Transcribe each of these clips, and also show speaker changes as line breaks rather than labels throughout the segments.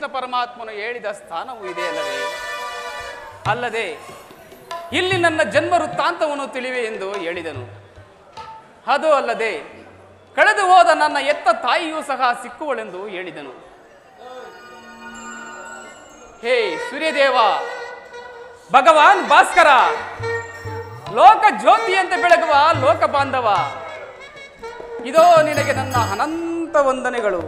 ಕೃಷ್ಣ ಪರಮಾತ್ಮನು ಹೇಳಿದ ಸ್ಥಾನವೂ ಇದೆ ಅಲ್ಲವೇ ಅಲ್ಲದೆ ಇಲ್ಲಿ ನನ್ನ ಜನ್ಮ ವೃತ್ತಾಂತವನ್ನು ತಿಳಿವೆ ಎಂದು ಹೇಳಿದನು ಅದು ಅಲ್ಲದೆ ಕಳೆದು ಹೋದ ನನ್ನ ಎತ್ತ ತಾಯಿಯೂ ಸಹ ಸಿಕ್ಕುವಳೆಂದು ಹೇಳಿದನು ಹೇ ಸೂರ್ಯದೇವ ಭಗವಾನ್ ಭಾಸ್ಕರ ಲೋಕ ಜ್ಯೋತಿಯಂತೆ ಬೆಳಗುವ ಲೋಕ ಬಾಂಧವ ಇದೋ ನಿನಗೆ ನನ್ನ ಅನಂತ ವಂದನೆಗಳು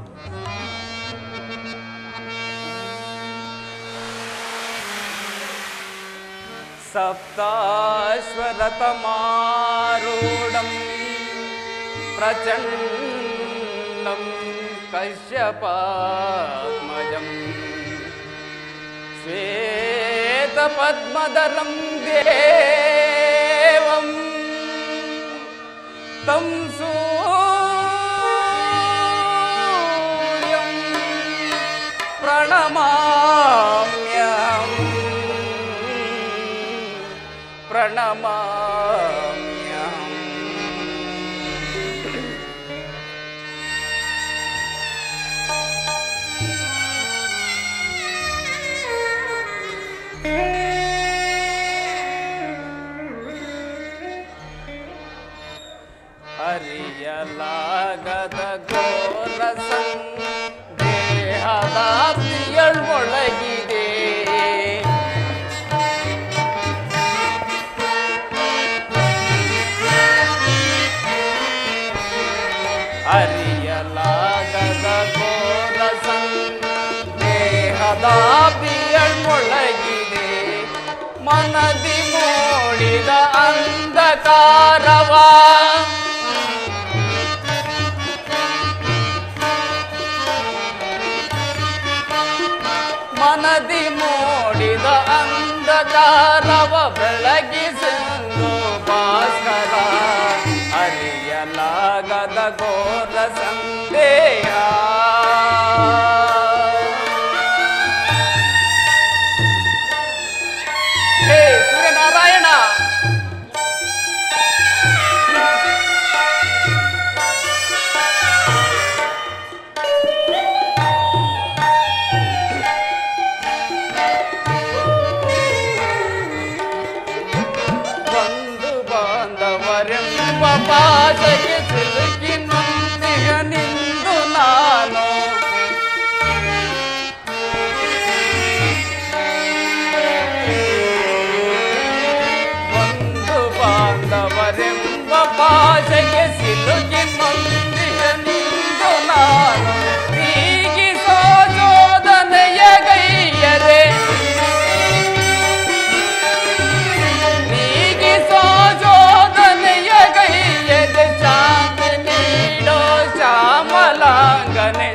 ಸಪ್ತಾಶ್ವರತಮಾರೂಢಂ ಪ್ರಚಂಡಂ ಕಶ್ಯಪಾತ್ಮಜಂ श्वेतपद्मधरं देवं तं सूर्यं प्रणमाम्यहम् प्रणमाम्यहम् ಅರಿಯಲಾಗದ ಘೋರಸಂ ದೇಹದಾಪ್ತಿಯೊಳಗಿದೆ ಅರಿಯಲಾಗದ ಘೋರಸಂ ದೇಹದಾಪ್ತಿಯೊಳಗಿದೆ ಮನದಿ ಮೂಡಿದ ಅಂಧಕಾರವಾ ಮನದಿ ಮೂಡಿದ ಅಂಧಕಾರವ ಬೆಳಗಿಸೆಂದು ಭಾಸ್ಕರ ಅರಿಯಲಾಗದ ಘೋರ ಸಂದೇಹ ಹೇ ಸೂರ್ಯನಾರಾಯಣ ಬಂಧು ಬಾಂಧವರೆಂಬ ಪಾದಕ್ಕೆ ಸಿಲುಕಿ ನೊಂದಿಗ ನಿಂದು ನಾನು ಬಂಧು ಬಾಂಧವರೆಂಬ ಪಾದಕ್ಕೆ ಸಿಲುಕಿ ನೊಂದಿಗ ನಿಂದು ನಾನು ಹೀಗಿಸೋ ಜೋದನೆಯ ಗೈಯರೆ ನೀಗಿಸೋ ಜೋದನೆಯ ಗೈಯದ ಶಾಂತಿ ನೀಡೋ ಶ್ಯಾಮಲಾಂಗನೆ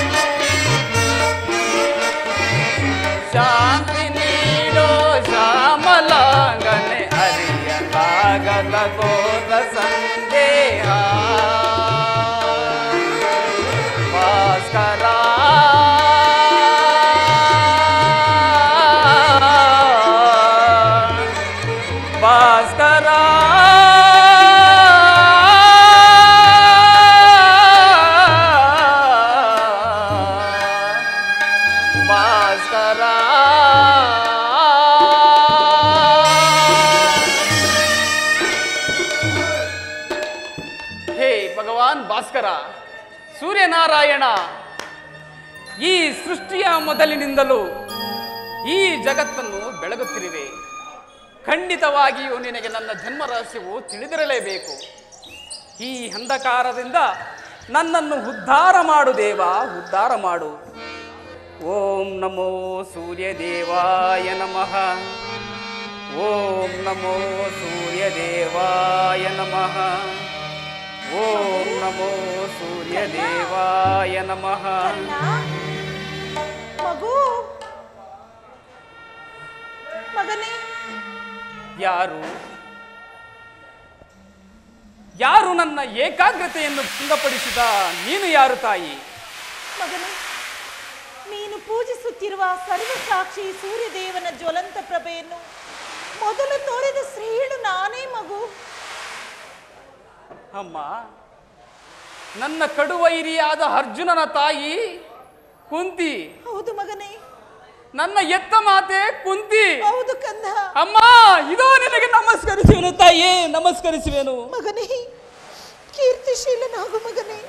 ಶಾಂತಿ ನೀಡೋ ಶ್ಯಾಮಲಾಂಗನೆ ಅರಿಯಲಾಗದ ಘೋರ ಸಂದೇಹ ಭಾಸ್ಕರ ಭಾಸ್ಕರ ಭಾಸ್ಕರ ಹೇ ಭಗವಾನ್ ಭಾಸ್ಕರ ಸೂರ್ಯನಾರಾಯಣ ಈ ಸೃಷ್ಟಿಯ ಮೊದಲಿನಿಂದಲೂ ಈ ಜಗತ್ತನ್ನು ಬೆಳಗುತ್ತಿರುವೆ ಖಂಡಿತವಾಗಿಯೂ ನಿನಗೆ ನನ್ನ ಜನ್ಮ ರಹಸ್ಯವು ತಿಳಿದಿರಲೇಬೇಕು ಈ ಅಂಧಕಾರದಿಂದ ನನ್ನನ್ನು ಉದ್ಧಾರ ಮಾಡು ದೇವ ಉದ್ಧಾರ ಮಾಡು ಓಂ ನಮೋ ಸೂರ್ಯದೇವಾಯ ನಮಃ ಓಂ ನಮೋ ಸೂರ್ಯದೇವಾಯ ನಮಃ ಓಂ ನಮೋ ಸೂರ್ಯದೇವಾಯ ನಮಃ
ಕರ್ಣ ಮಗು ಮಗನೇ
ಯಾರು ಯಾರು ನನ್ನ ಏಕಾಗ್ರತೆಯನ್ನು ಭಂಗಪಡಿಸಿದ ನೀನು ಯಾರು ತಾಯಿ
ಮಗನೇ ನೀನು ಪೂಜಿಸುತ್ತಿರುವ ಸರ್ವಸಾಕ್ಷಿ ಸೂರ್ಯದೇವನ ಜ್ವಲಂತ ಪ್ರಭೆಯನ್ನು ಮೊದಲು ತೋರಿದ ಶ್ರೀಳು ನಾನೇ ಮಗು
ಅಮ್ಮ ನನ್ನ ಕಡುವೈರಿಯಾದ ಅರ್ಜುನನ ತಾಯಿ ಕುಂತಿ
ಹೌದು ಮಗನೇ
ನನ್ನ ಎತ್ತ ಮಾತೆ ಕುಂತಿ
ಹೌದು ಕಂದ
ಅಮ್ಮ ಇದೋ ನಿನಗೆ ನಮಸ್ಕರಿಸುವೆನು ತಾಯಿಯೇ ನಮಸ್ಕರಿಸುವೆನು
ಮಗನೇ ಕೀರ್ತಿಶೀಲನಾಗು ಮಗನೇ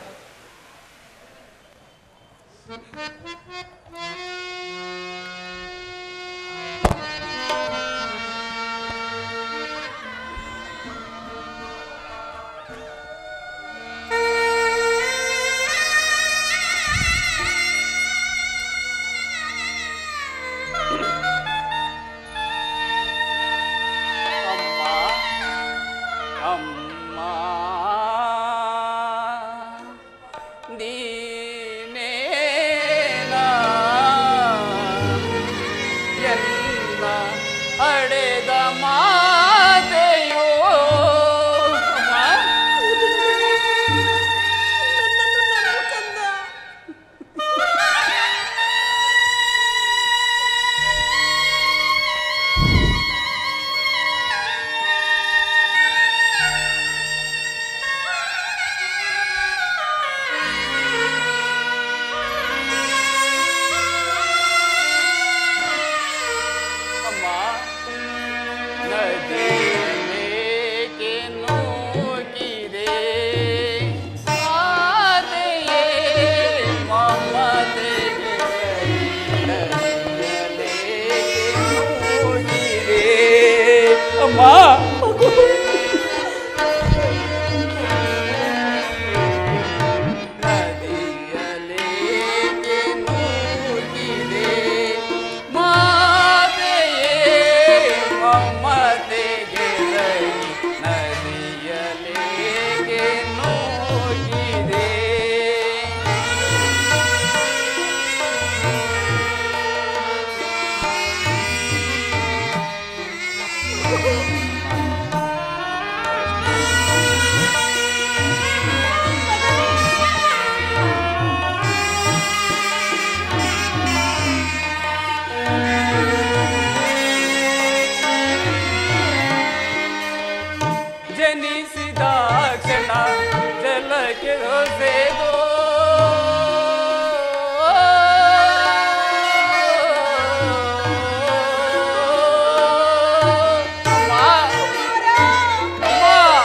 ಅಮ್ಮ ಅಮ್ಮ ನೀನೇನಾ ಎನ್ನ ಅಡೆದ ಮಾತೆಯೋ ಅಮ್ಮ
ಹೌದು ಮಗನೇ. ನನ್ನನ್ನು ನಂಬು ಕಂದ
ಅಮ್ಮ ನದಿಯೇಕೆ ನೂಕಿದೆ ಆದೆಯೇ ಮಮತೆಗೆ ನದಿಯಲೇಕೆ ನೂಕಿದೆ ಅಮ್ಮ ನದಿಯಲೇಕೆ ನೂಕಿದೆ ಮಾತೆಯೇ ಮಮತೆಗೆ ರೈ ನದಿಯಲೇಕೆ ನೂಕಿದೆ ಜನಿಸಿದ ಕ್ಷಣ ಜಲಕ್ಕೆ ಹೊಸೆದೋ ಅಮ್ಮ, ಅಮ್ಮ,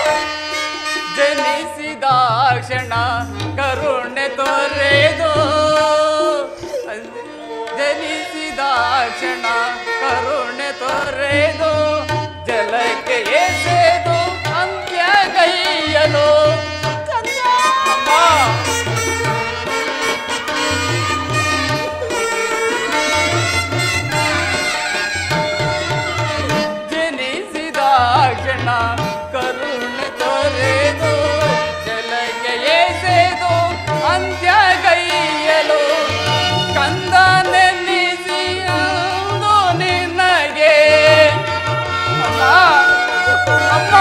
ಜನಿಸಿದ ಕ್ಷಣ ಕರುಣೆ ತೊರೆದು ಜನಿಸಿದ ಕ್ಷಣ ಕರುಣೆ ತೊರೆದು ಜಲಕ್ಕೆ ಎಸೆದು ಅಂತ್ಯ ಕೈಯಲು
ಕಂದ
ಅಮ್ಮ ಜನಿಸಿದ ಕ್ಷಣ ಕರುಣೆ ತೊರೆದು ಜಲಕ್ಕೆ ಎಸೆದು ಅಂತ್ಯ ಕೈಯಲು ಕಂದ ನೆನೆಸಿ ಅಂದು ನಿನಗೆ ಅಮ್ಮ ಅಮ್ಮ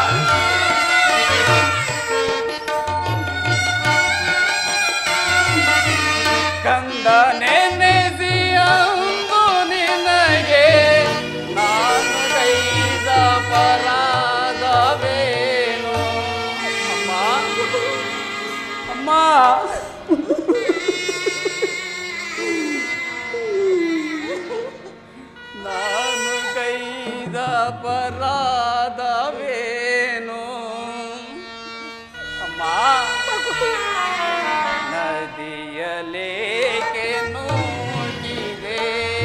ಕಂದ ನೆನೆಸಿ ಅಂದು ನಿನಗೆ ನಾನು ಕೈದ ಪರಾಧವೇನು ಅಮ್ಮ ಅಮ್ಮ ನಾನು ಕೈದ ಪರಾಧವೇನು ಅಮ್ಮ ನದಿಯಲೇಕೆ ನೂಕಿದೆ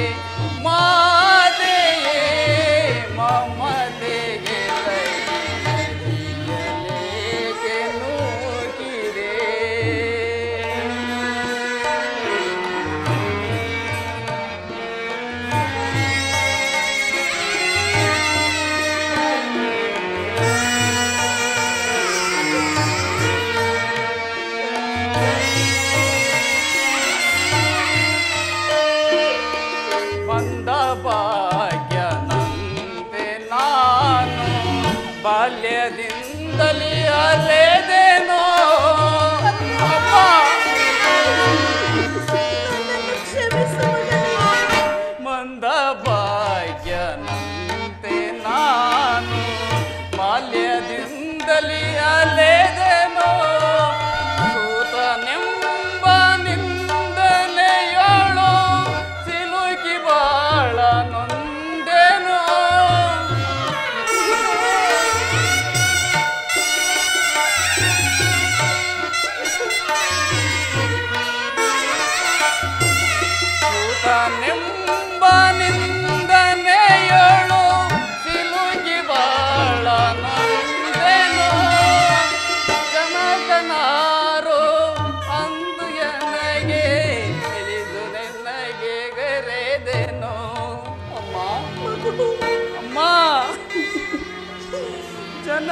ಮಾತೆಯೇ ಮಮತೆಗೆ ರೈ ನದಿಯಲೇಕೆ ನೂಕಿದೆ ಬಂದ ಭಾಗ್ಯನಂತೆ ನಾನು ಬಾಲ್ಯದಿಂದಲೇ ಅಲೆದೇನೋ ಅಮ್ಮ
ನನ್ನನ್ನು ಕ್ಷಮಿಸು ಮಗನೇ
ಮಂದ ಭಾಗ್ಯನಂತೆ ನಾನು ಬಾಲ್ಯದಿಂದಲೇ ಅಲೆದೇನೋ ಸೂತನೆಂಬ ನಿಂದಲೆಯೋ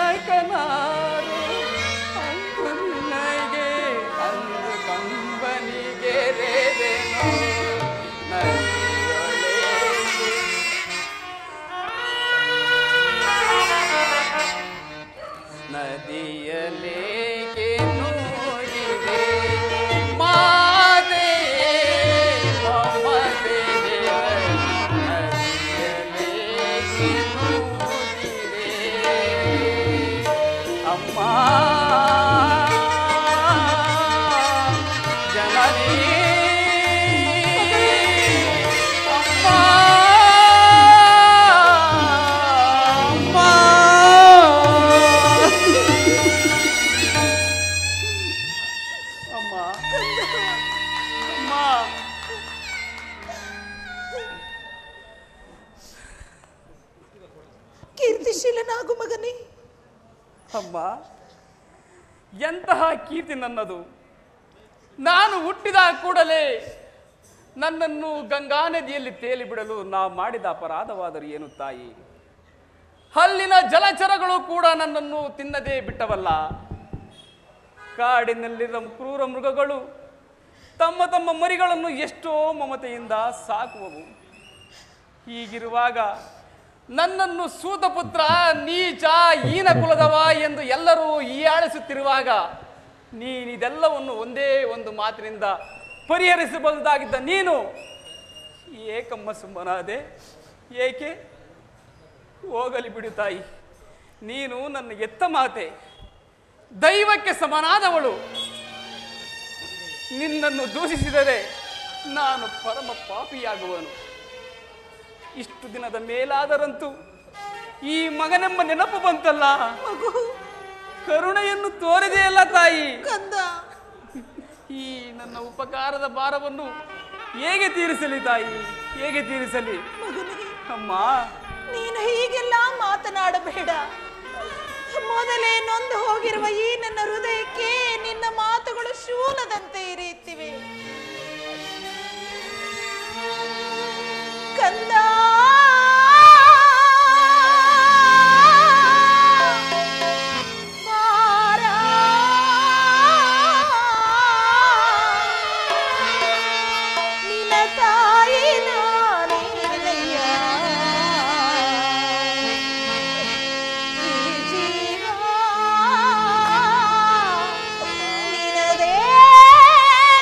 ಕನಾರು ಅಂದು ನಿನಗೆ ಅಂದು ಕಂಬನಿಗೆ ರೇದೆನು ನದಿಯೊಳಗೆ ನದಿಯಲೇಕೆ ನೂಗಿದೆ ಮಾತೆ ಮಮತೆಗೆ ನದಿಯಲೇಕೆ ನೂಗಿದೆ ಅಮ್ಮ ಜನನಿ ಅಮ್ಮ ಅಮ್ಮ ಅಮ್ಮ
ಕೀರ್ತಿಶೀಲನಾಗು ಮಗನೇ
ಅಮ್ಮ ಎಂತಹ ಕೀರ್ತಿ ನನ್ನದು ನಾನು ಹುಟ್ಟಿದ ಕೂಡಲೇ ನನ್ನನ್ನು ಗಂಗಾ ನದಿಯಲ್ಲಿ ತೇಲಿ ಬಿಡಲು ನಾ ಮಾಡಿದ ಅಪರಾಧವಾದರೂ ಏನು ತಾಯಿ ಅಲ್ಲಿನ ಜಲಚರಗಳು ಕೂಡ ನನ್ನನ್ನು ತಿನ್ನದೇ ಬಿಟ್ಟವಲ್ಲ ಕಾಡಿನಲ್ಲಿರುವ ಕ್ರೂರ ಮೃಗಗಳು ತಮ್ಮ ತಮ್ಮ ಮರಿಗಳನ್ನು ಎಷ್ಟೋ ಮಮತೆಯಿಂದ ಸಾಕುವವು ಹೀಗಿರುವಾಗ ನನ್ನನ್ನು ಸೂತಪುತ್ರ ನೀಚ ಹೀನ ಕುಲದವ ಎಂದು ಎಲ್ಲರೂ ಹೀಯಾಳಿಸುತ್ತಿರುವಾಗ ನೀನಿದೆಲ್ಲವನ್ನು ಒಂದೇ ಒಂದು ಮಾತಿನಿಂದ ಪರಿಹರಿಸಬಹುದಾಗಿದ್ದ ನೀನು ಏಕಮ್ಮ ಸುಮ್ಮನಾದೆ ಏಕೆ ಹೋಗಲಿ ಬಿಡು ತಾಯಿ ನೀನು ನನ್ನ ಎತ್ತ ಮಾತೆ ದೈವಕ್ಕೆ ಸಮನಾದವಳು ನಿನ್ನನ್ನು ದೂಷಿಸಿದರೆ ನಾನು ಪರಮ ಪಾಪಿಯಾಗುವನು ಇಷ್ಟು ದಿನದ ಮೇಲಾದರಂತೂ ಈ ಮಗನೆಂಬ ನೆನಪು ಬಂತಲ್ಲ
ಮಗು
ಕರುಣೆಯನ್ನು ತೋರಿದೆಯಲ್ಲ ತಾಯಿ
ಕಂದ
ಈ ನನ್ನ ಉಪಕಾರದ ಭಾರವನ್ನು ಹೇಗೆ ತೀರಿಸಲಿ ತಾಯಿ ಹೇಗೆ ತೀರಿಸಲಿ
ಮಗನೇ
ಅಮ್ಮ
ನೀನು ಹೀಗೆಲ್ಲ ಮಾತನಾಡಬೇಡ ಮೊದಲೇ ನೊಂದು ಹೋಗಿರುವ ಈ ನನ್ನ ಹೃದಯಕ್ಕೆ ನಿನ್ನ ಮಾತುಗಳು ಶೂಲದಂತೆ ಇರಿಯುತ್ತಿವೆ ಕಂದ ಬಾರ. ನಿನ್ನ ತಾಯಿ ನಾನೇನಯ್ಯ ಈ ಜೀವ ನಿನದೇ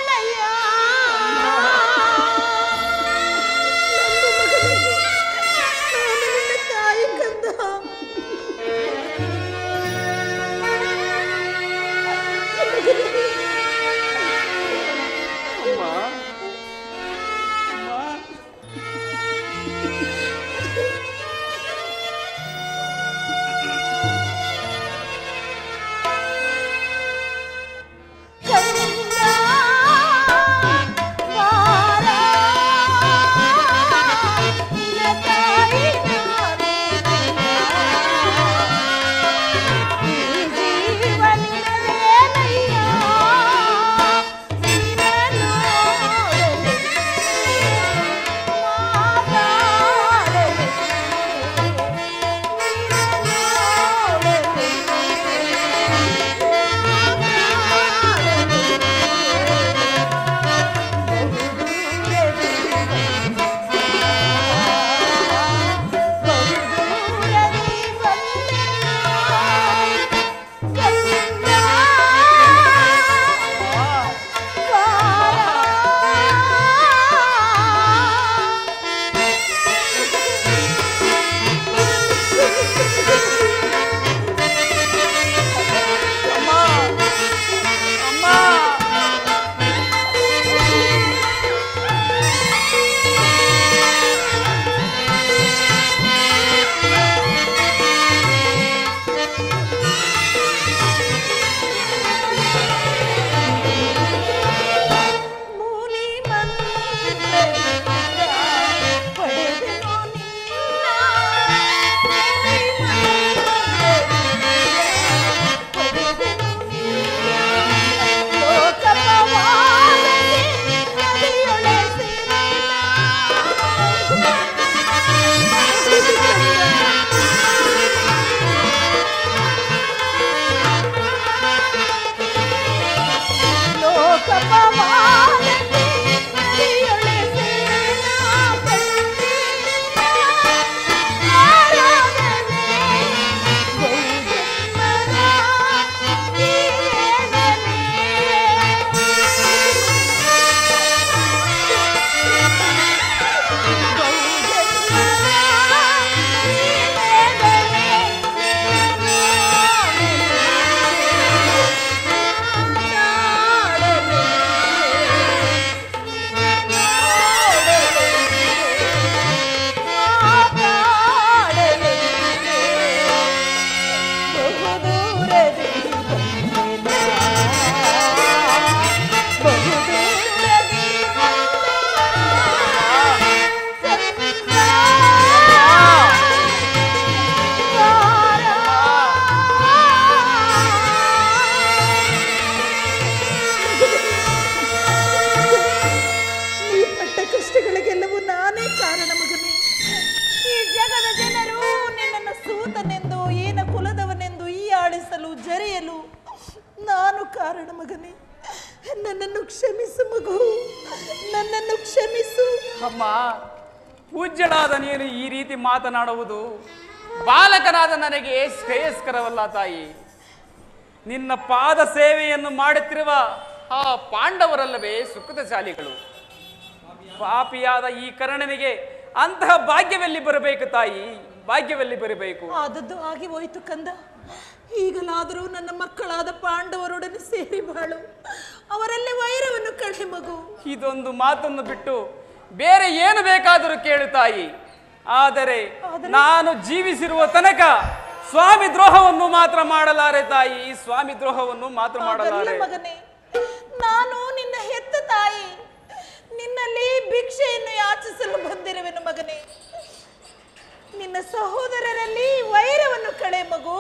ಕಷ್ಟಗಳಿಗೆಲ್ಲವೂ ನಾನೇ ಕಾರಣ ಮಗನೇ ಈ ಜಗದ ಜನರು ನಿನ್ನನ್ನು ಸೂತನೆಂದು ಏನ ಕುಲದವನೆಂದು ಈ ಆಳಿಸಲು ಜರೆಯಲು ನಾನು ಕಾರಣ ಮಗನೇ ನನ್ನನ್ನು ಕ್ಷಮಿಸು ಮಗು ನನ್ನನ್ನು ಕ್ಷಮಿಸು
ಅಮ್ಮ ಪೂಜ್ಯಳಾದ ನೀನು ಈ ರೀತಿ ಮಾತನಾಡುವುದು ಬಾಲಕನಾದ ನನಗೆ ಶ್ರೇಯಸ್ಕರವಲ್ಲ ತಾಯಿ ನಿನ್ನ ಪಾದ ಸೇವೆಯನ್ನು ಮಾಡುತ್ತಿರುವ ಆ ಪಾಂಡವರಲ್ಲವೇ ಸುಕೃತಶಾಲಿಗಳು ಪಾಪಿಯಾದ ಈ ಕರ್ಣನಿಗೆ ಅಂತಹ ಭಾಗ್ಯವೆಲ್ಲಿ ಬರಬೇಕು ತಾಯಿ ಭಾಗ್ಯವೆಲ್ಲಿ ಬರಬೇಕು
ಆದದ್ದು ಆಗಿ ಹೋಯಿತು ಕಂದ ಈಗಲಾದರೂ ನನ್ನ ಮಕ್ಕಳಾದ ಪಾಂಡವರೊಡನೆ ಸೇರಿ ಬಾಳು ಅವರಲ್ಲಿ ವೈರವನ್ನು ಕಳೆ ಮಗು
ಇದೊಂದು ಮಾತನ್ನು ಬಿಟ್ಟು ಬೇರೆ ಏನು ಬೇಕಾದರೂ ಕೇಳು ತಾಯಿ ಆದರೆ ನಾನು ಜೀವಿಸಿರುವ ತನಕ ಸ್ವಾಮಿ ದ್ರೋಹವನ್ನು ಮಾತ್ರ ಮಾಡಲಾರೆ ತಾಯಿ ಸ್ವಾಮಿ ದ್ರೋಹವನ್ನು ಮಾತ್ರ
ಹಾಗಲ್ಲ
ಮಾಡಲಾರೆ
ಮಗನೇ ನಾನು ನಿನ್ನ ಹೆತ್ತ ತಾಯಿ ನಿನ್ನಲ್ಲಿ ಭಿಕ್ಷೆಯನ್ನು ಯಾಚಿಸಲು ಬಂದಿರುವೆನು ಮಗನೇ ನಿನ್ನ ಸಹೋದರರಲ್ಲಿ ವೈರವನ್ನು ಕಳೆ ಮಗು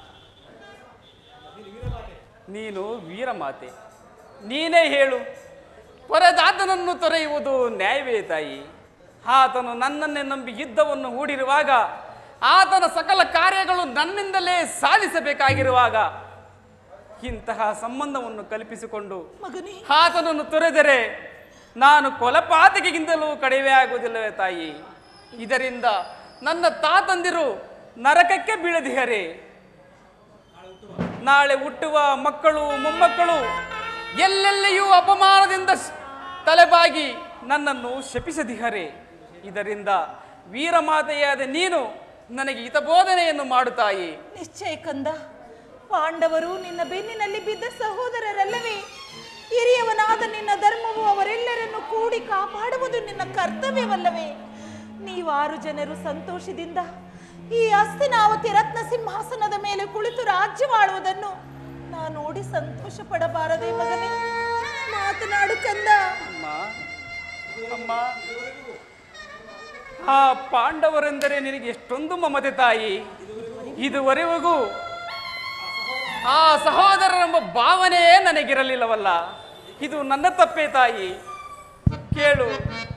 ನೀನು ವೀರಮಾತೆ ನೀನೇ ಹೇಳು ಪರದಾತನನ್ನು ತೊರೆಯುವುದು ನ್ಯಾಯವೇ ತಾಯಿ ಆತನು ನನ್ನನ್ನೇ ನಂಬಿ ಯುದ್ಧವನ್ನು ಹೂಡಿರುವಾಗ ಆತನ ಸಕಲ ಕಾರ್ಯಗಳು ನನ್ನಿಂದಲೇ ಸಾಧಿಸಬೇಕಾಗಿರುವಾಗ ಇಂತಹ ಸಂಬಂಧವನ್ನು ಕಲ್ಪಿಸಿಕೊಂಡು
ಮಗನೇ
ಆತನನ್ನು ತೊರೆದರೆ ನಾನು ಕೊಲಪಾತಕಿಗಿಂತಲೂ ಕಡಿಮೆ ಆಗುವುದಿಲ್ಲವೇ ತಾಯಿ ಇದರಿಂದ ನನ್ನ ತಾತಂದಿರು ನರಕಕ್ಕೆ ಬೀಳದಿಹರೆ ನಾಳೆ ಹುಟ್ಟುವ ಮಕ್ಕಳು ಮೊಮ್ಮಕ್ಕಳು ಎಲ್ಲೆಲ್ಲಿಯೂ ಅಪಮಾನದಿಂದ ಸ್- ತಲೆಬಾಗಿ ನನ್ನನ್ನು ಶಪಿಸದಿಹರೆ ಇದರಿಂದ ವೀರಮಾತೆಯಾದ ನೀನು ನನಗೆ ಹಿತಬೋಧನೆಯನ್ನು ಮಾಡು ತಾಯಿ
ನಿಶ್ಚಯ ಕಂದ ಪಾಂಡವರು ನಿನ್ನ ಬೆನ್ನಿನಲ್ಲಿ ಬಿದ್ದ ಸಹೋದರರಲ್ಲವೇ ಹಿರಿಯವನಾದ ನಿನ್ನ ಧರ್ಮವು ಅವರೆಲ್ಲರನ್ನು ಕೂಡಿ ಕಾಪಾಡುವುದು ನಿನ್ನ ಕರ್ತವ್ಯವಲ್ಲವೇ ನೀವಾರು ಜನರು ಸಂತೋಷದಿಂದ ಈ ಅಸ್ತಿನಾವತಿ ರತ್ನ ಸಿಂಹಾಸನದ ಮೇಲೆ ಕುಳಿತು ರಾಜ್ಯವಾಳುವುದನ್ನು ನಾನು ನೋಡಿ ಸಂತೋಷ ಪಡಬಾರದೆ ಮಗನೇ ಮಾತನಾಡು ಕಂದ
ಅಮ್ಮ ಅಮ್ಮ ಆ ಪಾಂಡವರೆಂದರೆ ನಿನಗೆ ಎಷ್ಟೊಂದು ಮಮತೆ ತಾಯಿ ಇದುವರೆಗೂ ಆ ಸಹೋದರರೆಂಬ ಭಾವನೆಯೇ ನನಗಿರಲಿಲ್ಲವಲ್ಲ ಇದು ನನ್ನ ತಪ್ಪೇ ತಾಯಿ ಕೇಳು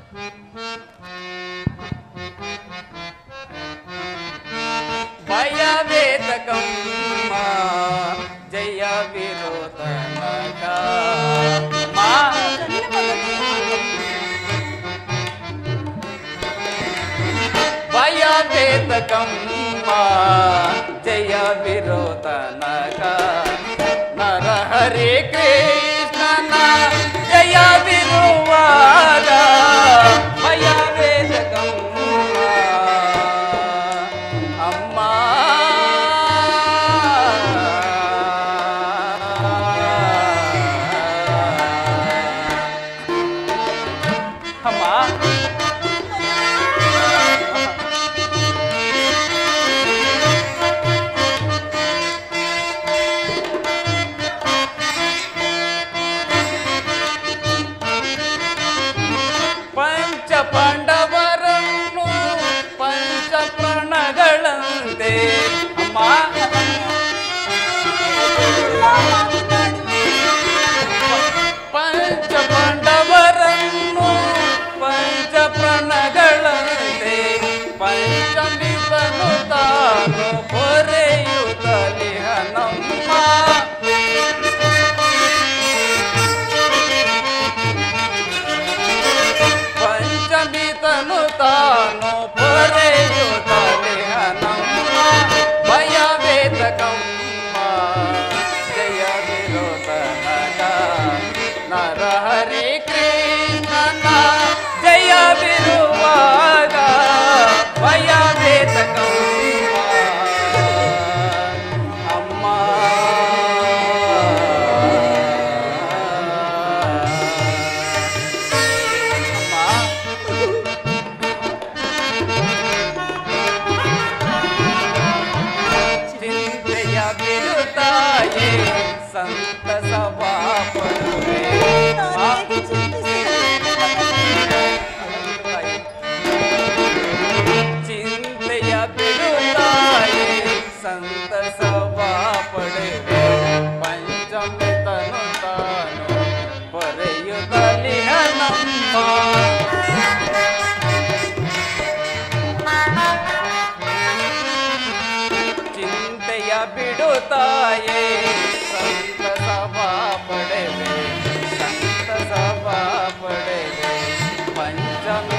ಭಯವೇದಕಮ್ಮ ಜಯ ವಿರೋಧನಕ ಮಾ
ಕಲ್ಲ ಮಗನೇ
ಭಯ ವೇದಕಮ್ಮ ಜಯ ವಿರೋಧನಕ ನರ ಹರಿ ಕೃಷ್ಣನ ಜಯ ವಿರುವಾಗ ಭಯ ವೇದಕಮ್ಮ ಅಮ್ಮ ಅಮ್ಮ ಪಂಚ ಪಾಂಡವರನ್ನು ಪಂಚ ಪ್ರಾಣಗಳಂತೆ ಅಮ್ಮ ಪಂಚ ಪಾಂಡವರನ್ನು ಪಂಚ ಪ್ರಾಣಗಳಂತೆ ಪಂಚಮಿತನು ತಾನು ಹೊರೆಯುತ್ತಲಿಹನಮ್ಮ ಪಂಚಮಿತನು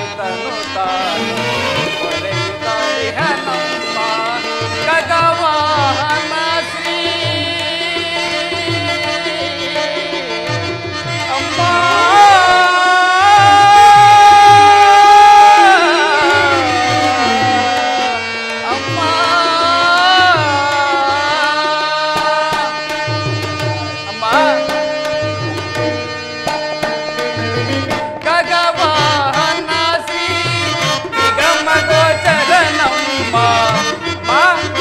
ಈತನು ತಾನು ಹೊರೆಯುತ್ತಲಿಹನಮ್ಮ ಗಗವಾಹನ ಶ್ರೀ ಅಮ್ಮ ಅಮ್ಮ ಅಮ್ಮ ಗಗವಾಹನ ಶ್ರೀ ನಿಗಮ ಗೋಚರನಮ್ಮ ಅಮ್ಮ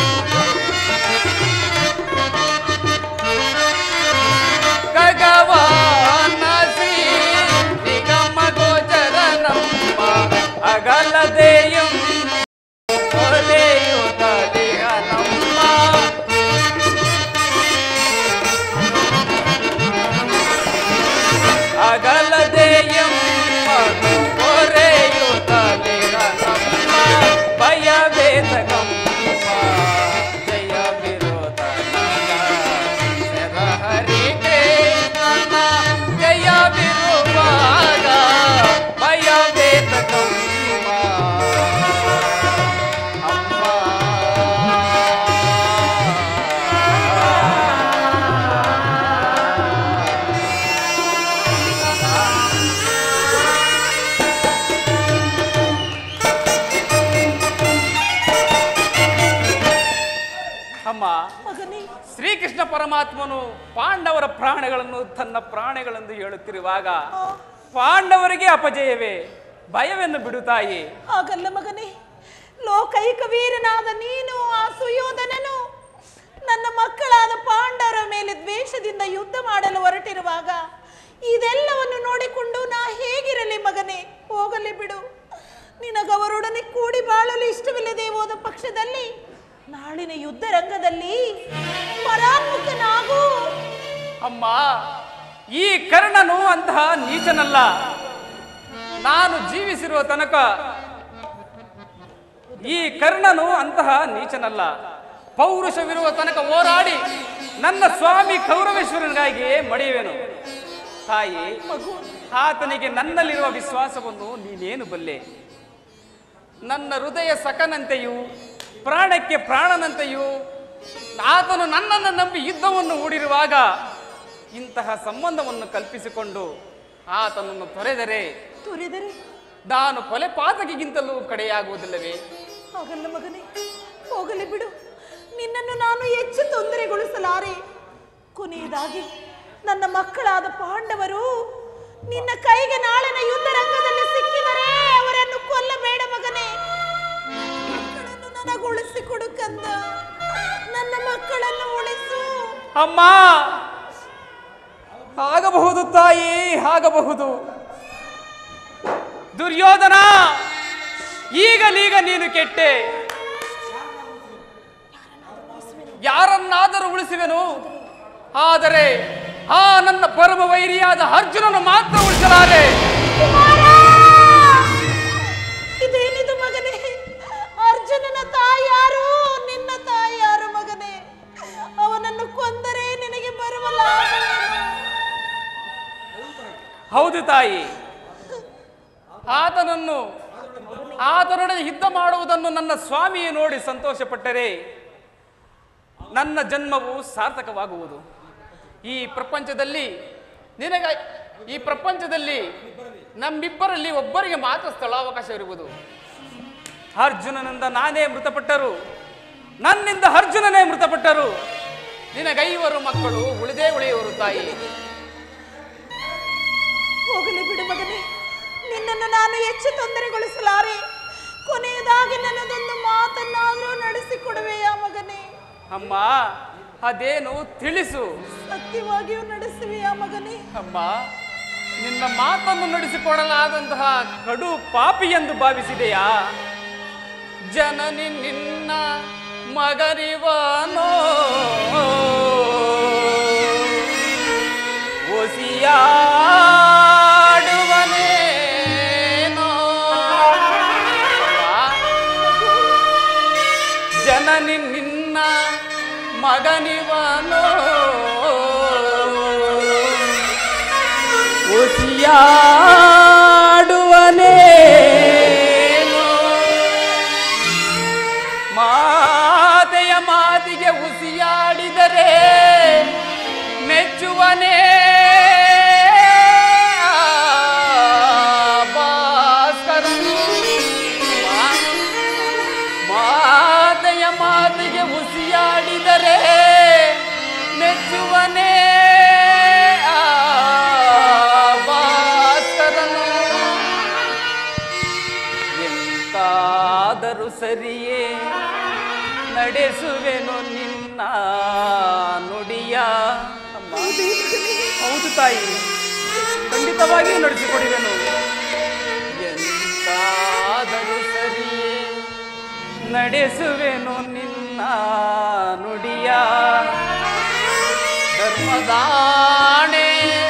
ಗಗವಾನ ಶ್ರೀ ನಿಗಮ ಗೋಚರನಮ್ಮ ಅಗಲದೆಯಂ ಒಲೆಯುತ್ತಲಿಹನಮ್ಮ ಅಗಲದೆಯಂ ಒರೆಯುತ್ತಲಿಹನಮ್ಮ ಭಯವೇದಕಮ್ಮ ಜಯ ವಿರೋಧ ಹರಿ ಕೃಷ್ಣನ ಜಯ ವಿರುವಾಗ ಭಯ ವೇದಕಮ್ಮ ಅಮ್ಮ
ಮಗನೇ
ಶ್ರೀಕೃಷ್ಣ ಪರಮಾತ್ಮನು ಪಾಂಡವರ ಪ್ರಾಣಗಳನ್ನು ತನ್ನ ಪ್ರಾಣಗಳೆಂದು ಹೇಳುತ್ತಿರುವಾಗ
ಆ,
ಪಾಂಡವರಿಗೆ ಅಪಜಯವೇ ಭಯವೆನ್ನು ಬಿಡು ತಾಯಿ
ಹಾಗಲ್ಲ ಮಗನೇ ಲೋಕೈಕ ವೀರನಾದ ನೀನು ಆ ಸುಯೋಧನನು ನನ್ನ ಮಕ್ಕಳಾದ ಪಾಂಡವರ ಮೇಲೆ ದ್ವೇಷದಿಂದ ಯುದ್ಧ ಮಾಡಲು ಹೊರಟಿರುವಾಗ ಇದೆಲ್ಲವನ್ನು ನೋಡಿಕೊಂಡು ನಾ ಹೇಗಿರಲಿ ಮಗನೇ ಹೋಗಲಿ ಬಿಡು ನಿನಗವರೊಡನೆ ಕೂಡಿ ಬಾಳಲು ಇಷ್ಟವಿಲ್ಲದೆ ಹೋದ ಪಕ್ಷದಲ್ಲಿ ನಾಳಿನ ಯುದ್ಧ ರಂಗದಲ್ಲಿ ಪರಾಮುಖನಾಗು
ಅಮ್ಮ ಈ ಕರ್ಣನು ಅಂತಹ ನೀಚನಲ್ಲ ನಾನು ಜೀವಿಸಿರುವ ತನಕ ಈ ಕರ್ಣನು ಅಂತಹ ನೀಚನಲ್ಲ ಪೌರುಷವಿರುವ ತನಕ ಹೋರಾಡಿ ನನ್ನ ಸ್ವಾಮಿ ಕೌರವೇಶ್ವರನಿಗಾಗಿ ಮಡಿಯುವೆನು ತಾಯಿ
ಮಗು
ಆತನಿಗೆ ನನ್ನಲ್ಲಿರುವ ವಿಶ್ವಾಸವನ್ನು ನೀನೇನು ಬಲ್ಲೆ ನನ್ನ ಹೃದಯ ಸಖನಂತೆಯೂ ಪ್ರಾಣಕ್ಕೆ ಪ್ರಾಣನಂತೆಯೂ ಆತನು ನನ್ನನ್ನು ನಂಬಿ ಯುದ್ಧವನ್ನು ಹೂಡಿರುವಾಗ ಇಂತಹ ಸಂಬಂಧವನ್ನು ಕಲ್ಪಿಸಿಕೊಂಡು ಆತನನ್ನು ತೊರೆದರೆ
ತುರಿದರೆ
ನಾನು ಕೊಲೆ ಪಾತಕಿಗಿಂತಲೂ ಕಡೆಯಾಗುವುದಿಲ್ಲವೇ
ಹಾಗಲ್ಲ ಮಗನೇ ಹೋಗಲಿ ಬಿಡು ನಿನ್ನನ್ನು ನಾನು ಹೆಚ್ಚು ತೊಂದರೆಗೊಳಿಸಲಾರೆ ಕೊನೆಯದಾಗಿ ನನ್ನ ಮಕ್ಕಳಾದ ಪಾಂಡವರು ನಿನ್ನ ಕೈಗೆ ನಾಳಿನ ಯುದ್ಧ ರಂಗದಲ್ಲಿ ಸಿಕ್ಕಿದರೆ ಅವರನ್ನು ಕೊಲ್ಲಬೇಡ ಮಗನೇ ಮಕ್ಕಳನ್ನು ನನಗೊಳಿಸಿಕೊಡು ಕಂದ ನನ್ನ ಮಕ್ಕಳನ್ನು ಉಳಿಸು
ಅಮ್ಮ ಆಗಬಹುದು ತಾಯಿ ಆಗಬಹುದು ದುರ್ಯೋಧನ ಈಗಲೀಗ ನೀನು ಕೆಟ್ಟೆ ಯಾರನ್ನಾದರೂ ಉಳಿಸುವೆನು ಆದರೆ ಆ ನನ್ನ ಪರಮ ವೈರಿಯಾದ ಅರ್ಜುನನು ಮಾತ್ರ ಉಳಿಸಲಾರೆ
ಕುಮಾರ! ಇದೇನಿದು ಮಗನೇ ಅರ್ಜುನನ ತಾಯಿ ಯಾರು ನಿನ್ನ ತಾಯಿ ಯಾರು ಮಗನೇ ಅವನನ್ನು ಕೊಂದರೆ ನಿನಗೆ ಬರುವ ಲಾಭ
ಹೌದು ತಾಯಿ ಆತನನ್ನು ಆತನೊಡನೆ ಯುದ್ಧ ಮಾಡುವುದನ್ನು ನನ್ನ ಸ್ವಾಮಿಯು ನೋಡಿ ಸಂತೋಷಪಟ್ಟರೆ ನನ್ನ ಜನ್ಮವು ಸಾರ್ಥಕವಾಗುವುದು ಈ ಪ್ರಪಂಚದಲ್ಲಿ ನಿನಗ ಈ ಪ್ರಪಂಚದಲ್ಲಿ ನಮ್ಮಿಬ್ಬರಲ್ಲಿ ಒಬ್ಬರಿಗೆ ಮಾತ್ರ ಸ್ಥಳಾವಕಾಶವಿರುವುದು ಅರ್ಜುನನಿಂದ ನಾನೇ ಮೃತಪಟ್ಟರು ನನ್ನಿಂದ ಅರ್ಜುನನೇ ಮೃತಪಟ್ಟರು ನಿನಗೈವರು ಮಕ್ಕಳು ಉಳಿದೇ ಉಳಿಯುವರು ತಾಯಿ
ಹೋಗಲಿ ಬಿಡು ಮಗನೇ ನಿನ್ನನ್ನು ನಾನು ಹೆಚ್ಚು ತೊಂದರೆಗೊಳಿಸಲಾರೆ ಕೊನೆಯದಾಗಿ ನನ್ನದೊಂದು ಮಾತನ್ನಾದರೂ ನಡೆಸಿಕೊಡುವೆಯಾ ಮಗನೇ
ಅಮ್ಮ ಅದೇನು ತಿಳಿಸು
ಸತ್ಯವಾಗಿಯೂ ನಡೆಸುವೆಯಾ ಮಗನೇ
ಅಮ್ಮ ನಿನ್ನ ಮಾತನ್ನು ನಡೆಸಿಕೊಡಲಾದಂತಹ ಕಡು ಪಾಪಿ ಎಂದು ಭಾವಿಸಿದೆಯಾ ಜನನಿ ನಿನ್ನ ಮಗನಿವನೋ ಒಸಿಯಾಡುವನೇನೋ ಜನನಿ ನಿನ್ನ ಮಗನಿವನೋ ಒಸಿಯಾಡುವನೇನೋ ಮಾತೆಯ ಮಾತಿಗೆ ಉಸಿಯಾಡಿದರೆ ಮೆಚ್ಚುವನೇ ಆ ಭಾಸ್ಕರನು ಎಂತಾದರೂ ಸರಿಯೇ ನಡೆಸುವೆನು ನಿನ್ನ ನುಡಿಯ ಅಮ್ಮ ಹೌದು ತಾಯಿ ಖಂಡಿತವಾಗಿಯೂ ನಡೆಸಿಕೊಡುವೆನು ಎಂತಾದರೂ ಸರಿಯೇ ನಡೆಸುವೆನು ನಿನ್ನ ನುಡಿಯ ಧರ್ಮದಾಣೆ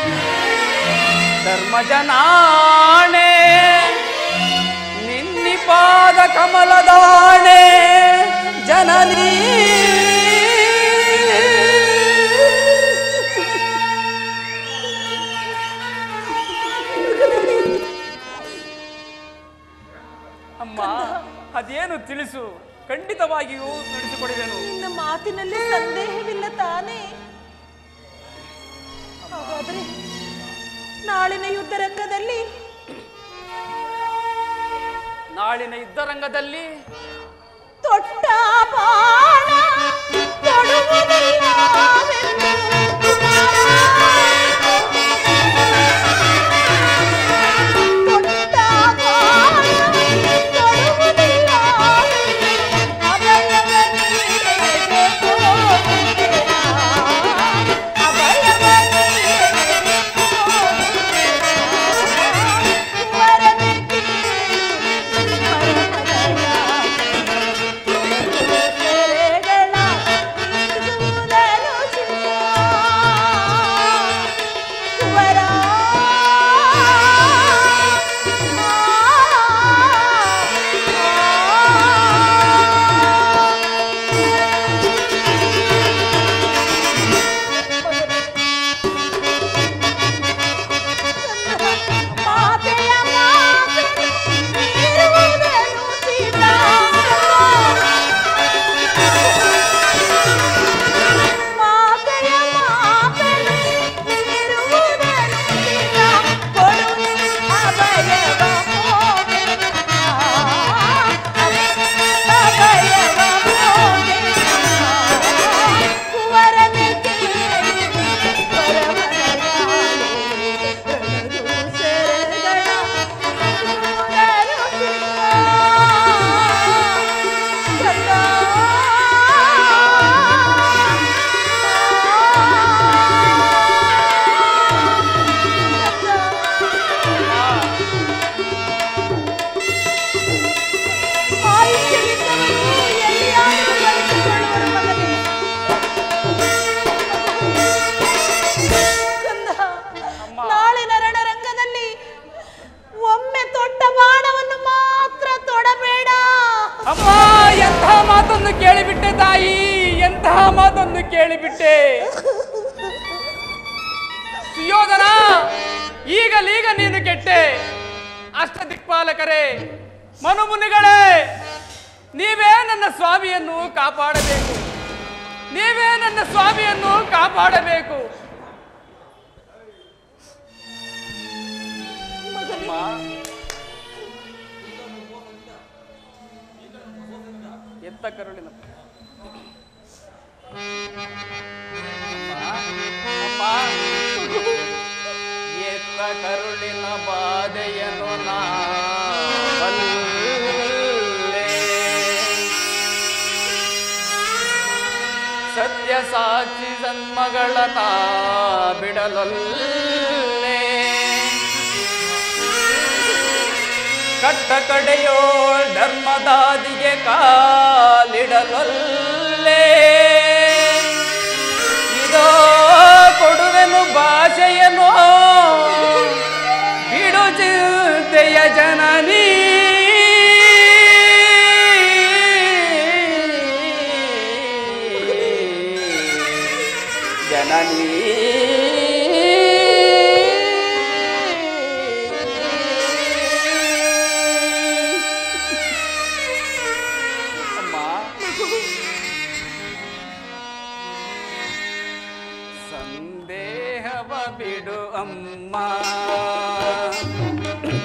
ಧರ್ಮಜನಾಣೆ ನಿನ್ನಿಪಾದ ಕಮಲದಾಣೆ ಜನನೀ ಅಮ್ಮ ಅದೇನು ತಿಳಿಸು ಖಂಡಿತವಾಗಿಯೂ ನಡೆಸಿಕೊಡುವೆನು
ನಿನ್ನ ಮಾತಿನಲ್ಲಿ ಸಂದೇಹವಿಲ್ಲ ತಾನೇ ಹಾಗಾದ್ರೆ ನಾಳಿನ ಯುದ್ಧ ರಂಗದಲ್ಲಿ
ನಾಳಿನ ಯುದ್ಧರಂಗದಲ್ಲಿ
ತೊಟ್ಟ ಬಾಣ ತೊಡುವುದಿಲ್ಲವೆಂದು ತೊಟ್ಟ ಬಾಣ ತೊಡುವುದಿಲ್ಲವೆಂದು ಅಭಯವ ನೀಡಿದೆ ತೋರುತ್ತಿರಾ. ಅಭಯವ ನೀಡಿದೆ ತೋರುತ್ತಿರಾ. ವರದಿ ಕೇಳು ಪರಮದಯ. ಸೆರೆಗಳ ಈದುವುದನು ಚಿತ್ತ. ಕುವರ. ಮಾತೆಯ ಮಾತನ್ನು ಮೀರುವುದನು ಚಿತ್ತ. ಮಾತೆಯ ಮಾತನ್ನು ಮೀರುವುದನು ಚಿತ್ತ. ಕೊಡು ಅಭಯವ ಹೋಗೆನ. ಅಭಯವ ಹೋಗೆನ. ಕುವರನೆ ಕೇಳಿ ಪರಮದಯಾಳು. ರಣದು ಸೆರೆಗಳ ದೂರರು ಚಿತ್ತ. ನಾಳಿನ ರಣರಂಗದಲ್ಲಿ ಒಮ್ಮೆ ತೊಟ್ಟ ಬಾಣವನ್ನು ಮಾತ್ರ ತೊಡಬೇಡ
ಅಮ್ಮ ಎಂತಹ ಮಾತನ್ನು ಕೇಳಿಬಿಟ್ಟೆ ತಾಯಿ ಎಂತಹ ಮಾತನ್ನು ಕೇಳಿಬಿಟ್ಟೆ ಸುಯೋಧನ ಈಗಲೀಗ ನೀನು ಕೆಟ್ಟೆ ಅಷ್ಟ ದಿಕ್ಪಾಲಕರೇ ಮನುಮುನಿಗಳೇ ನೀವೇ ನನ್ನ ಸ್ವಾಮಿಯನ್ನು ಕಾಪಾಡಬೇಕು ನೀವೇ ನನ್ನ ಸ್ವಾಮಿಯನ್ನು ಕಾಪಾಡಬೇಕು ಅಮ್ಮ ಎತ್ತ ಕರುಳಿನ ಅಮ್ಮ, ಅಮ್ಮ, ಎತ್ತ ಕರುಳಿನ ಬಾಧೆಯನ್ನು ನಾ ಬಲ್ಲೆ. ಸತ್ಯ ಸಾಕ್ಷಿ ಜನ್ಮಗಳನ್ನ ಬಿಡಲೊಲ್ಲೆ ಕಟ್ಟ ಕಡೆಯೋ ಧರ್ಮದಾದಿಗೆ ಕಾಲಿಡಲೊಲ್ಲೆ ಇದೋ ಕೊಡುವೆನು ಭಾಷೆಯನೋ ಬಿಡು ಚಿಂತೆಯ ಜನನೀ ಜನನೀ ಅಮ್ಮ ಸಂದೇಹವ ಬಿಡು ಅಮ್ಮ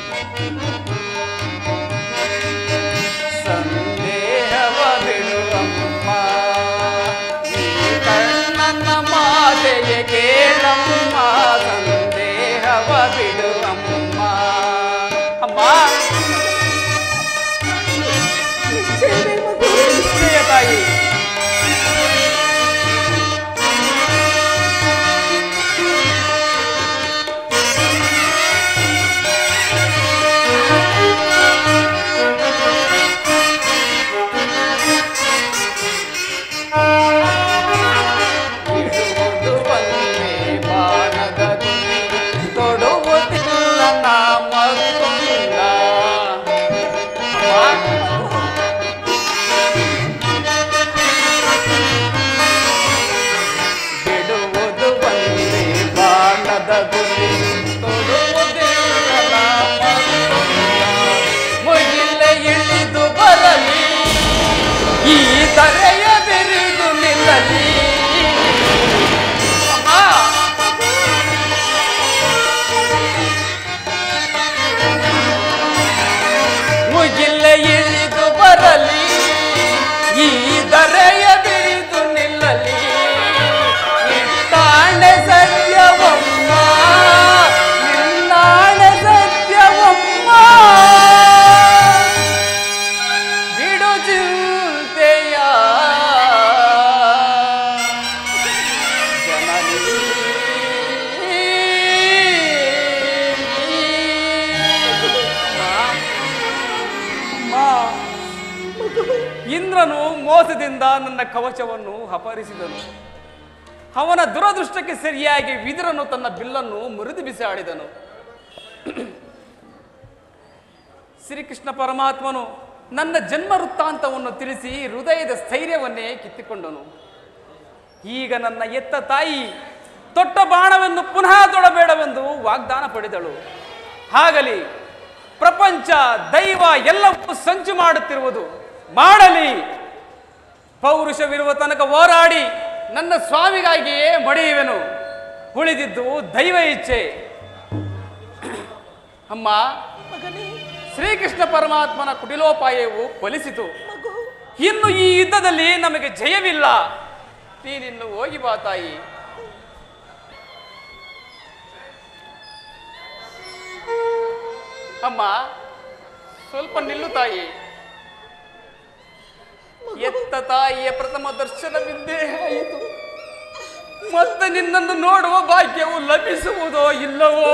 ಸಂದೇಹವ ಬಿಡು ಅಮ್ಮ ಇಳಿದು ಬರಲಿ ಈ ದರೆಯ ಬಿರಿದು ನಿಲ್ಲಲಿ ಇಟ್ಟಾಣೆ ಸತ್ಯವಮ್ಮ ನಿನ್ನಾಣೆ ಸತ್ಯವಮ್ಮ ಬಿಡು ಚಿಂತೆಯ ಜನನಿ ಅಮ್ಮ, ಇಂದ್ರನು ಮೋಸದಿಂದ ನನ್ನ ಕವಚವನ್ನು ಅಪಹರಿಸಿದನು ಅವನ ದುರದೃಷ್ಟಕ್ಕೆ ಸರಿಯಾಗಿ ವಿದುರನು ತನ್ನ ಬಿಲ್ಲನ್ನು ಮುರಿದು ಬಿಸಾಡಿದನು ಶ್ರೀಕೃಷ್ಣ ಪರಮಾತ್ಮನು ನನ್ನ ಜನ್ಮ ವೃತ್ತಾಂತವನ್ನು ತಿಳಿಸಿ ಹೃದಯದ ಸ್ಥೈರ್ಯವನ್ನೇ ಕಿತ್ತಿಕೊಂಡನು ಈಗ ನನ್ನ ಎತ್ತ ತಾಯಿ ತೊಟ್ಟ ಬಾಣವನ್ನು ಪುನಃ ತೊಡಬೇಡವೆಂದು ವಾಗ್ದಾನ ಪಡೆದಳು ಆಗಲಿ ಪ್ರಪಂಚ ದೈವ ಎಲ್ಲವೂ ಸಂಚು ಮಾಡುತ್ತಿರುವುದು ಮಾಡಲಿ ಪೌರುಷವಿರುವ ತನಕ ಹೋರಾಡಿ ನನ್ನ ಸ್ವಾಮಿಗಾಗಿಯೇ ಮಡಿಯುವೆನು ಉಳಿದಿದ್ದು ದೈವ ಇಚ್ಛೆ ಅಮ್ಮ
ಮಗನೇ
ಶ್ರೀಕೃಷ್ಣ ಪರಮಾತ್ಮನ ಕುಟಿಲೋಪಾಯವು ಫಲಿಸಿತು
ಮಗು
ಇನ್ನು ಈ ಯುದ್ಧದಲ್ಲಿ ನಮಗೆ ಜಯವಿಲ್ಲ ನೀನಿನ್ನು ಹೋಗಿ ಬಾ ತಾಯಿ ಅಮ್ಮ ಸ್ವಲ್ಪ ನಿಲ್ಲು ತಾಯಿ ಎತ್ತ ತಾಯಿಯ ಪ್ರಥಮ ದರ್ಶನವಿದ್ದೇ ಆಯಿತು ಮತ್ತೆ ನಿನ್ನನ್ನು ನೋಡುವ ಭಾಗ್ಯವು ಲಭಿಸುವುದೋ ಇಲ್ಲವೋ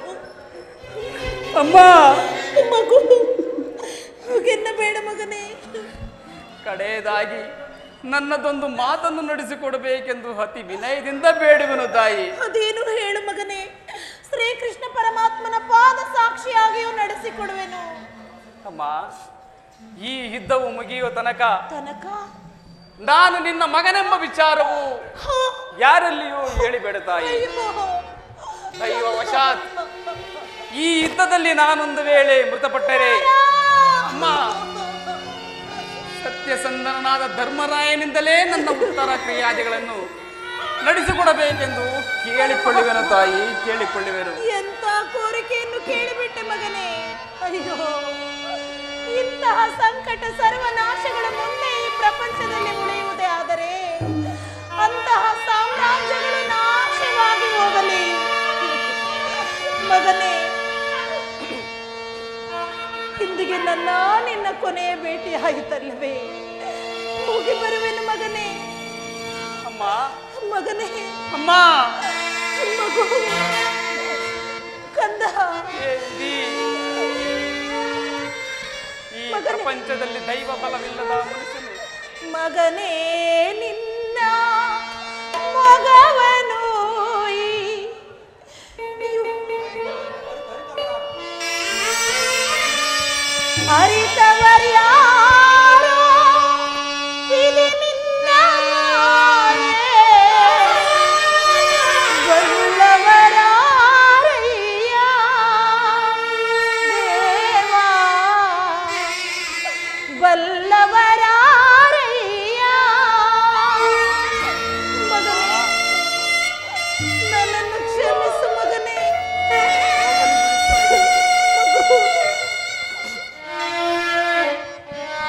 ಅಮ್ಮ
ಮಗು ಮಗನ್ನ ಬೇಡ ಮಗನೇ
ಕಡೆಯದಾಗಿ ನನ್ನದೊಂದು ಮಾತನ್ನು ನಡೆಸಿಕೊಡಬೇಕೆಂದು ಅತಿ ವಿನಯದಿಂದ ಬೇಡುವೆನು ತಾಯಿ
ಅದೇನು ಹೇಳು ಮಗನೇ ಶ್ರೀಕೃಷ್ಣ ಪರಮಾತ್ಮನ ಪಾದ ಸಾಕ್ಷಿಯಾಗಿಯೂ ನಡೆಸಿಕೊಡುವೆನು
ಅಮ್ಮ ಈ ಯುದ್ಧವು ಮುಗಿಯುವ ತನಕ
ತನಕ
ನಾನು ನಿನ್ನ ಮಗನೆಂಬ ವಿಚಾರವು
ಹಾ,
ಯಾರಲ್ಲಿಯೂ ಹೇಳಿಬೇಡ ತಾಯಿ
ಅಯ್ಯೋ.
ದೈವ ವಶಾತ್ ಈ ಯುದ್ಧದಲ್ಲಿ ನಾನೊಂದು ವೇಳೆ ಮೃತಪಟ್ಟರೆ ಅಮ್ಮ ಸತ್ಯಸಂಧನನಾದ ಧರ್ಮರಾಯನಿಂದಲೇ ನನ್ನ ಉತ್ತರ ಕ್ರಿಯಾದಿಗಳನ್ನು ನಡೆಸಿಕೊಡಬೇಕೆಂದು ಕೇಳಿಕೊಳ್ಳುವೆನು ತಾಯಿ ಕೇಳಿಕೊಳ್ಳುವೆನು
ಎಂತ ಕೋರಿಕೆಯನ್ನು ಕೇಳಿಬಿಟ್ಟೆ ಮಗನೇ ಅಯ್ಯೋ ಇಂತಹ ಸಂಕಟ ಸರ್ವನಾಶಗಳ ಮುಂದೆ ಈ ಪ್ರಪಂಚದಲ್ಲಿ ಉಳಿಯುವುದೇ ಆದರೆ ಅಂತಹ ಸಾಮ್ರಾಜ್ಯಗಳು ನಾಶವಾಗಿ ಹೋಗಲಿ ಮಗನೇ ಇಂದಿಗೆ ನನ್ನ ನಿನ್ನ ಕೊನೆಯ ಭೇಟಿ ಆಯಿತಲ್ಲವೇ ಹೋಗಿ ಬರುವೆನು ಮಗನೇ
ಅಮ್ಮ
ಮಗನೇ
ಅಮ್ಮ
ಮಗು ಕಂದ
ಏನ್ದಿ? ಈ ಪ್ರಪಂಚದಲ್ಲಿ ದೈವ ಬಲವಿಲ್ಲದ ಮನುಷ್ಯನು
ಮಗನೇ ನಿನ್ನ ಮಗವನು ಈ ಅರಿತವರ್ಯಾರೋ ಇದು ನಿನ್ನ ಮಾಯೆ. ಬಲ್ಲವರಾರಯ್ಯ ದೇವಾ ಬಲ್ಲವರಾರಯ್ಯ ಮಗನೇ ನನ್ನನ್ನು ಕ್ಷಮಿಸು ಮಗನೇ ಮಗು.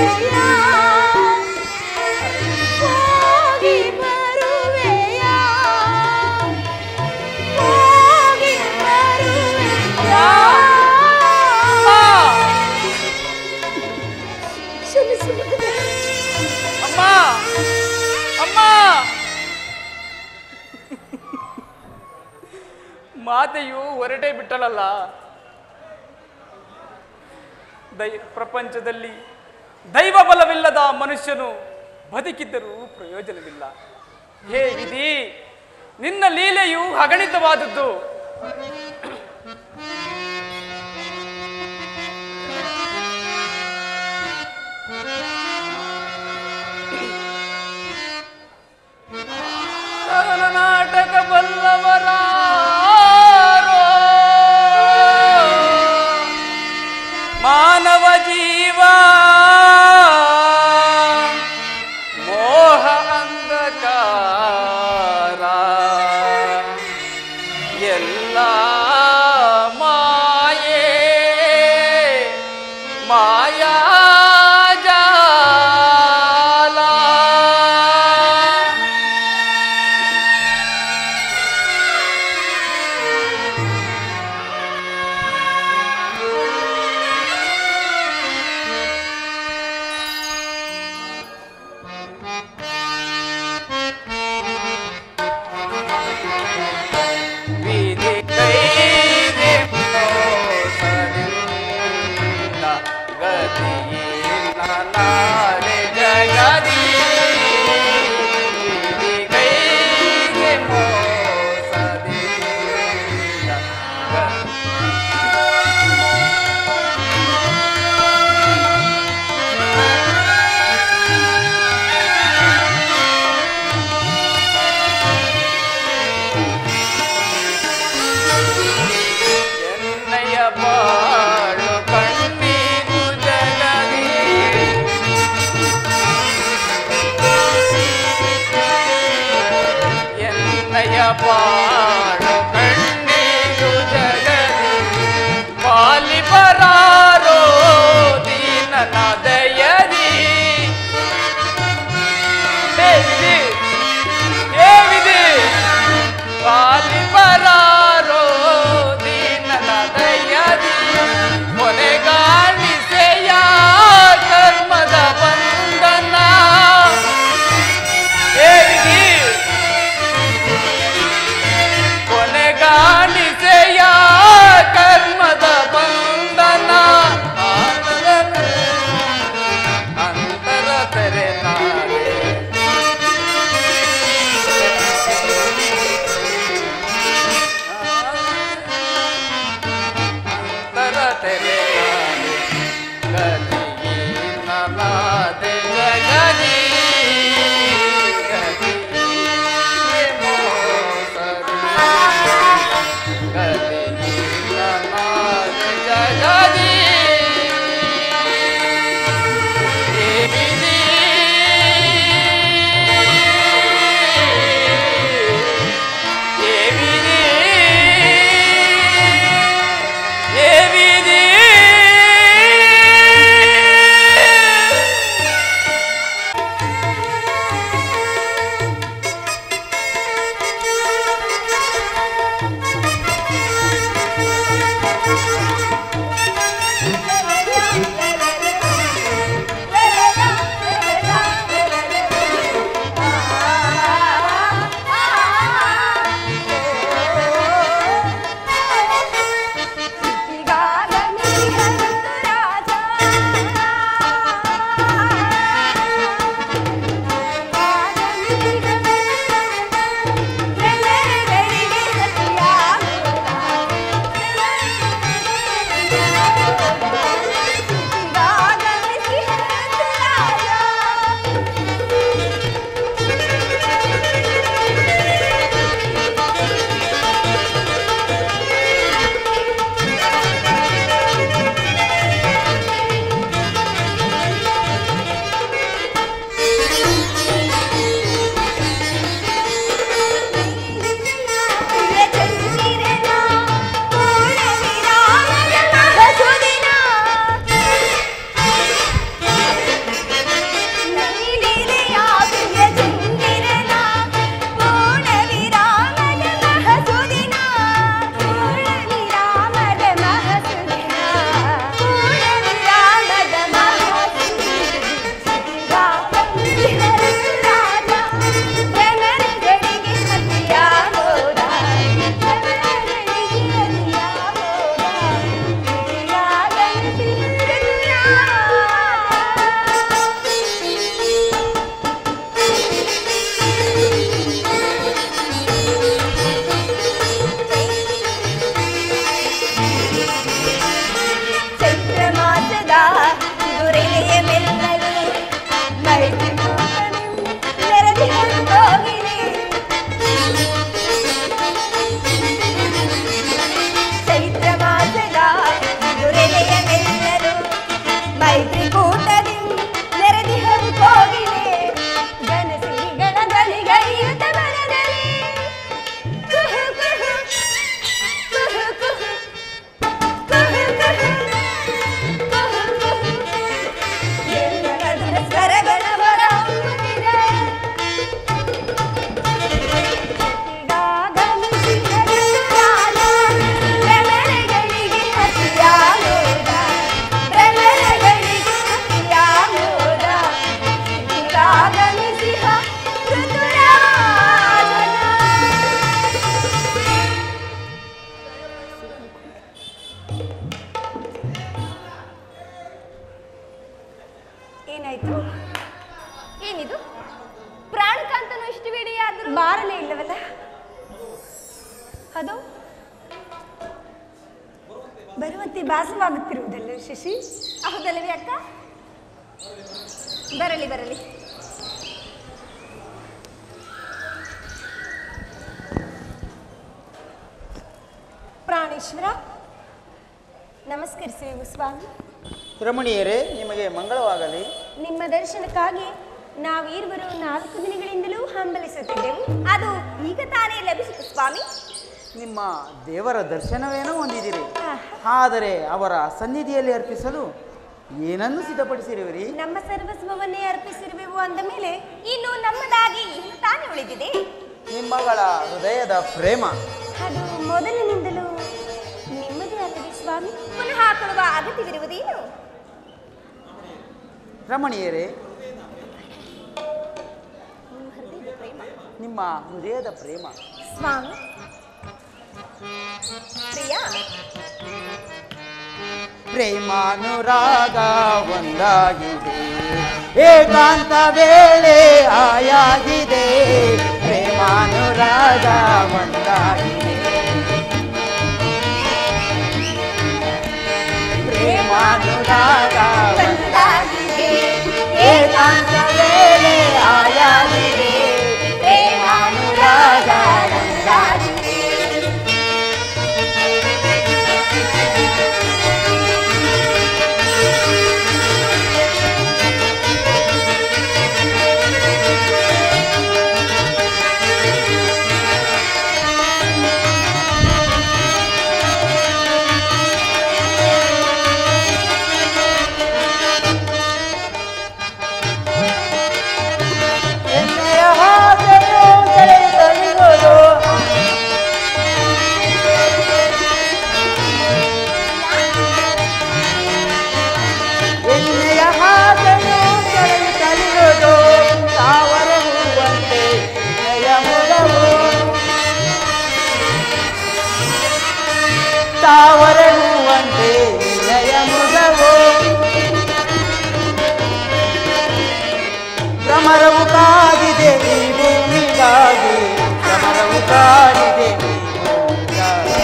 ಹೋಗಿ ಬರುವೆಯ ಹೋಗಿ ಬರುವೆಯ ಕ್ಷಮಿಸು ಮಗನೇ.
ಅಮ್ಮ ಅಮ್ಮ ಮಾತೆಯು ಹೊರಟೇ ಬಿಟ್ಟಳಲ್ಲ ದೈ ಪ್ರಪಂಚದಲ್ಲಿ ದೈವ ಬಲವಿಲ್ಲದ ಮನುಷ್ಯನು ಬದುಕಿದ್ದರೂ ಪ್ರಯೋಜನವಿಲ್ಲ ಹೇ ವಿಧಿ ನಿನ್ನ ಲೀಲೆಯು ಅಗಣಿತವಾದದ್ದು ಕರಣ ನಾಟಕ ಬಲ್ಲವರಾರೋ ಮಾನವ ಜೀವ ಮೋಹ ಅಂಧಕಾರ ಎಲ್ಲ ಮಾಯೇ ಮಾಯಾ ಜಾಲ ವಿಧಿ ಕೈಗೆ ಮೋಸದಿಂದ ಗತಿಯಿಲ್ಲ ನಾಳೆ ಜಗದಿ ವಿಧಿ ಕೈಗೆ ಮೋಸದಿಂದ ಗತಿ ಎನ್ನಯ ಬಾಳು ಕಣ್ಣೀರು ಜಗದಿ ಎನ್ನಯ ಬಾಳು ಕಣ್ಣೀರು ಜಗದಿ ಪಾಲಿ ಬರಾರೋ ದೀನನ ದಯದಿ ಹೇ ವಿಧಿ ಹೇ ವಿಧಿ ಪಾಲಿ ಬರಾರೋ ದೀನನ ದಯದಿ ಕೊನೆಗಾಣಿಸೆಯ ಕರ್ಮದ ಬಂಧನ ಹೇ ವಿಧಿ ಕೊನೆಗಾಣಿಸೆಯ ಕರ್ಮದ ಬಂಧನ ಅಂತರ ತೆರೆ ನಾಳೆ ಅಂತರ ತೆರೆ ನಾಳೆ ಗದಿಯೇ ನಲಾದೆ ಜಗದಿ ಗದಿಯೇ ಮೋಸದಿ ಗದಿಯೇ ನಲಾದೆ ಜಗದಿ ಏ ವಿಧಿ ಏ ವಿಧಿ ಏ ವಿಧಿ
ಏನಾಯ್ತು ಏನಿದು ಪ್ರಾಣಕಾಂತನು ಇಷ್ಟು ಬೇಡಿಯಾದರೂ ಬಾರಲೇ ಇಲ್ಲವಲ್ಲ ಅದು ಬರುವಂತೆ ಭಾಸವಾಗುತ್ತಿರುವುದಲ್ಲ ಶಶಿ ಹೌದಲ್ಲವೇ ಅಕ್ಕ ಬರಲಿ ಬರಲಿ ಪ್ರಾಣೇಶ್ವರ ನಮಸ್ಕರಿಸುವೆವು ಸ್ವಾಮಿ
ರಮಣೀಯರೇ ನಿಮಗೆ ಮಂಗಳವಾಗಲಿ
ನಿಮ್ಮ ದರ್ಶನಕ್ಕಾಗಿ ನಾವೀರ್ವರು ನಾಲ್ಕು ದಿನಗಳಿಂದಲೂ ಹಂಬಲಿಸುತ್ತಿದ್ದೆವು ಅದು ಈಗ ತಾನೇ ಲಭಿಸಿತು ಸ್ವಾಮಿ
ನಿಮ್ಮ ದೇವರ ದರ್ಶನವೇನೋ ಹೊಂದಿದಿರಿ ಆದರೆ ಅವರ ಸನ್ನಿಧಿಯಲ್ಲಿ ಅರ್ಪಿಸಲು ಏನನ್ನು ಸಿದ್ಧಪಡಿಸಿರುವಿರಿ
ನಮ್ಮ ಸರ್ವಸ್ವವನ್ನೇ ಅರ್ಪಿಸಿರುವೆವು ಅಂದ ಮೇಲೆ ಇನ್ನು ನಮ್ಮದಾಗಿ ಇನ್ನು ತಾನೇ ಉಳಿದಿದೆ
ನಿಮ್ಮಗಳ ಹೃದಯದ ಪ್ರೇಮ
ಅದು ಮೊದಲಿನಿಂದಲೂ ನಿಮ್ಮದೇ ಅಲ್ಲವೇ ಸ್ವಾಮಿ ಪುನಃ ಕೊಡುವ ಅಗತ್ಯವಿರುವುದೇನು
ರಮಣೀಯರೇ
ನಿಮ್ಮ ಹೃದಯದ ಪ್ರೇಮ
ನಿಮ್ಮ ಹೃದಯದ ಪ್ರೇಮ
ಸ್ವಾಮಿ ಪ್ರಿಯ
ಪ್ರೇಮಾನುರಾಗ ಒಂದಾಗಿದೆ ಏಕಾಂತ ವೇಳೆ ಆಯಾಗಿದೆ ಪ್ರೇಮಾನುರಾಗ ಒಂದಾಗಿದೆ ಪ್ರೇಮಾನುರಾಗ
ಒಂದಾಗಿದೆ.
ಏಕಾಂತ ವೇಳೆ ಆಯಾಗಿದೆ ಪ್ರೇಮಾನುರಾಗ ಒಂದಾಗಿದೆ ಎಣ್ಣೆಯ ಹಾಸೆಯು ಸೆಳೆಯುತ್ತಲಿರುವುದು. ಎಣ್ಣೆಯ ಹಾಸೆಯು ಸೆಳೆಯುತ್ತಲಿರುವುದು. ತಾವರ ಹೂವಂತೆ ಎಣ್ಣೆಯ ಮೊಗವು. ತಾವರ ಹೂವಂತೆ ಎಣ್ಣೆಯ ಮುಗವು ಭ್ರಮರವು ಕಾದಿದೆ ಈ ಭೂಮಿಗಾಗಿ ಭ್ರಮರವು ಕಾದಿದೆ ಈ ಭೂಮಿಗಾಗಿ.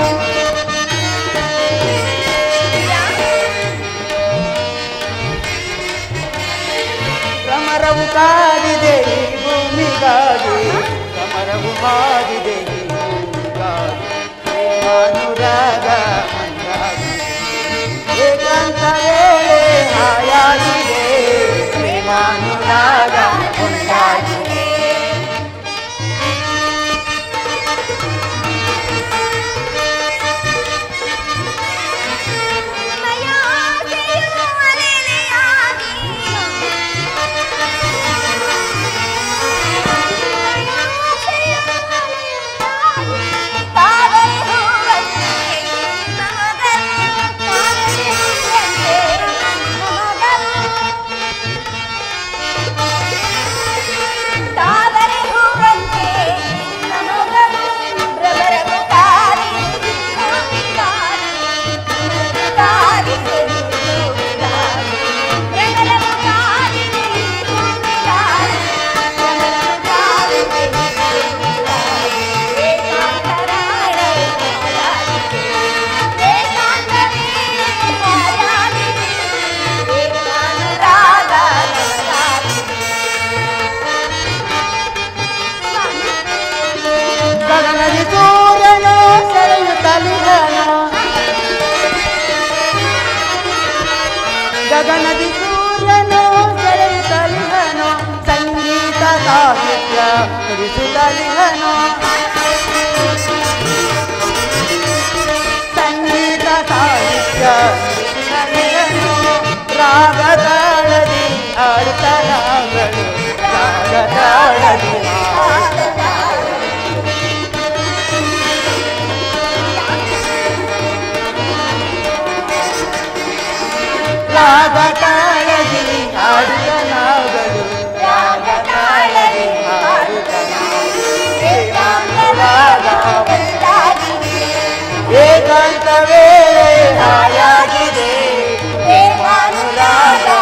ಭ್ರಮರವು ಕಾದಿದೆ ಈ ಭೂಮಿಗಾಗಿ ಭ್ರಮರವು ಕಾದಿದೆ ಈ ಭೂಮಿಗಾಗಿ ಪ್ರೇಮಾನುರಾಗ ಮಂದಾಗಿದೆ. ಏಕಾಂತ ವೇಳೆ ಹಾಯಾಗಿದೆ ಪ್ರೇಮಾನುರಾಗ ಒಂದಾಗಿದೆ ಗಗನದಿ ಸೂರ್ಯನು ಸೆಳೆಯುತ್ತಲಿಹನು ಗಗನದಿ ಸೂರ್ಯನು ಸೆಳೆಯುತ್ತಲಿಹನು ಸಂಗೀತ ಸಾಹಿತ್ಯ ನುಡಿಸುತ್ತಲಿಹನು ಸಂಗೀತ ಸಾಹಿತ್ಯ ನುಡಿಸುತ್ತಲಿಹನು ರಾಗ ತಾಳದಿ ಆಡುತ್ತಲಾಗಲು ರಾಗ ತಾಳದಿ ರಾಗ ತಾಳದಿ ಆಡುತ್ತಲಾಗಲು ರಾಗ ತಾಳದಿ ಆಡುತ್ತಲಾಗಲು ಏಕಾಂತರಾಗ ಏಕಾಂತ ವೇಳೆ ಹಾಯಾಗಿದೆ ಪ್ರೇಮಾನುರಾಗ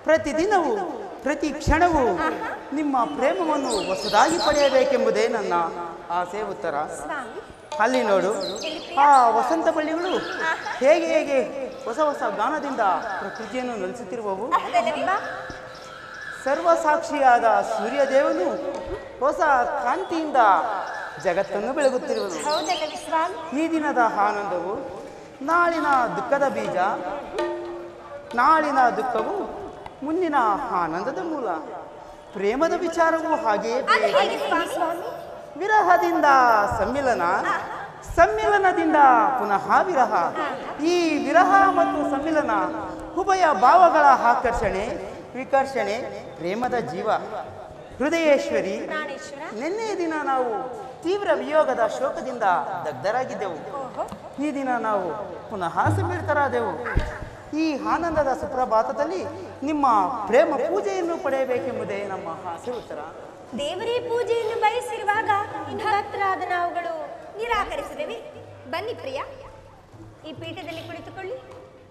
ಪ್ರತಿದಿನವೂ ಪ್ರತಿ ಕ್ಷಣವೂ ನಿಮ್ಮ ಪ್ರೇಮವನ್ನು ಹೊಸದಾಗಿ ಪಡೆಯಬೇಕೆಂಬುದೇ ನನ್ನ ಆಸೆ ಉತ್ತರ
ಸ್ವಾಮಿ
ಅಲ್ಲಿ ನೋಡು ಆ ವಸಂತ ಬಳ್ಳಿಗಳು ಹೇಗೆ ಹೇಗೆ ಹೊಸ ಹೊಸ ಗಾನದಿಂದ ಪ್ರಕೃತಿಯನ್ನು ನಲಿಸುತ್ತಿರುವವು
ಹೌದಲ್ಲವೇ
ಸರ್ವಸಾಕ್ಷಿಯಾದ ಸೂರ್ಯದೇವನು ಹೊಸ ಕಾಂತಿಯಿಂದ ಜಗತ್ತನ್ನು ಬೆಳಗುತ್ತಿರುವನು
ಹೌದಲ್ಲವೇ ಸ್ವಾಮಿ
ಈ ದಿನದ ಆನಂದವು ನಾಳಿನ ದುಃಖದ ಬೀಜ ನಾಳಿನ ದುಃಖವು ಮುಂದಿನ ಆನಂದದ ಮೂಲ ಪ್ರೇಮದ ವಿಚಾರವೂ ಹಾಗೆಯೇ
ಅದು
ಬೇರೆ.
ಹೇಗೆ ಸ್ವಾಮಿ ಸ್ವಾಮಿ
ವಿರಹದಿಂದ ಸಮ್ಮಿಲನ ಸಮ್ಮಿಲನದಿಂದ ಪುನಃ ವಿರಹ ಈ ವಿರಹ ಮತ್ತು ಸಮ್ಮಿಲನ ಉಭಯ ಭಾವಗಳ ಆಕರ್ಷಣೆ ವಿಕರ್ಷಣೆ ಪ್ರೇಮದ ಜೀವ ಹೃದಯೇಶ್ವರಿ
ಪ್ರಾಣೇಶ್ವರ
ನಿನ್ನೆ ದಿನ ನಾವು ತೀವ್ರ ವಿಯೋಗದ ಶೋಕದಿಂದ ದಗ್ಧರಾಗಿದ್ದೆವು
ಓಹೋ
ಈ ದಿನ ನಾವು ಪುನಃ ಸಮ್ಮಿಳಿತರಾದೆವು ಈ ಆನಂದದ ಸುಪ್ರಭಾತದಲ್ಲಿ ನಿಮ್ಮ ಪ್ರೇಮ ಪೂಜೆಯನ್ನು ಪಡೆಯಬೇಕೆಂಬುದೇ ನಮ್ಮ ಆಸೆ ಉತ್ತರ
ದೇವರೇ ಪೂಜೆಯನ್ನು ಬಯಸಿರುವಾಗ ಭಕ್ತರಾದ ನಾವುಗಳು ನಿರಾಕರಿಸಿದೆವೆ ಬನ್ನಿ ಪ್ರಿಯ ಈ ಪೀಠದಲ್ಲಿ ಕುಳಿತುಕೊಳ್ಳಿ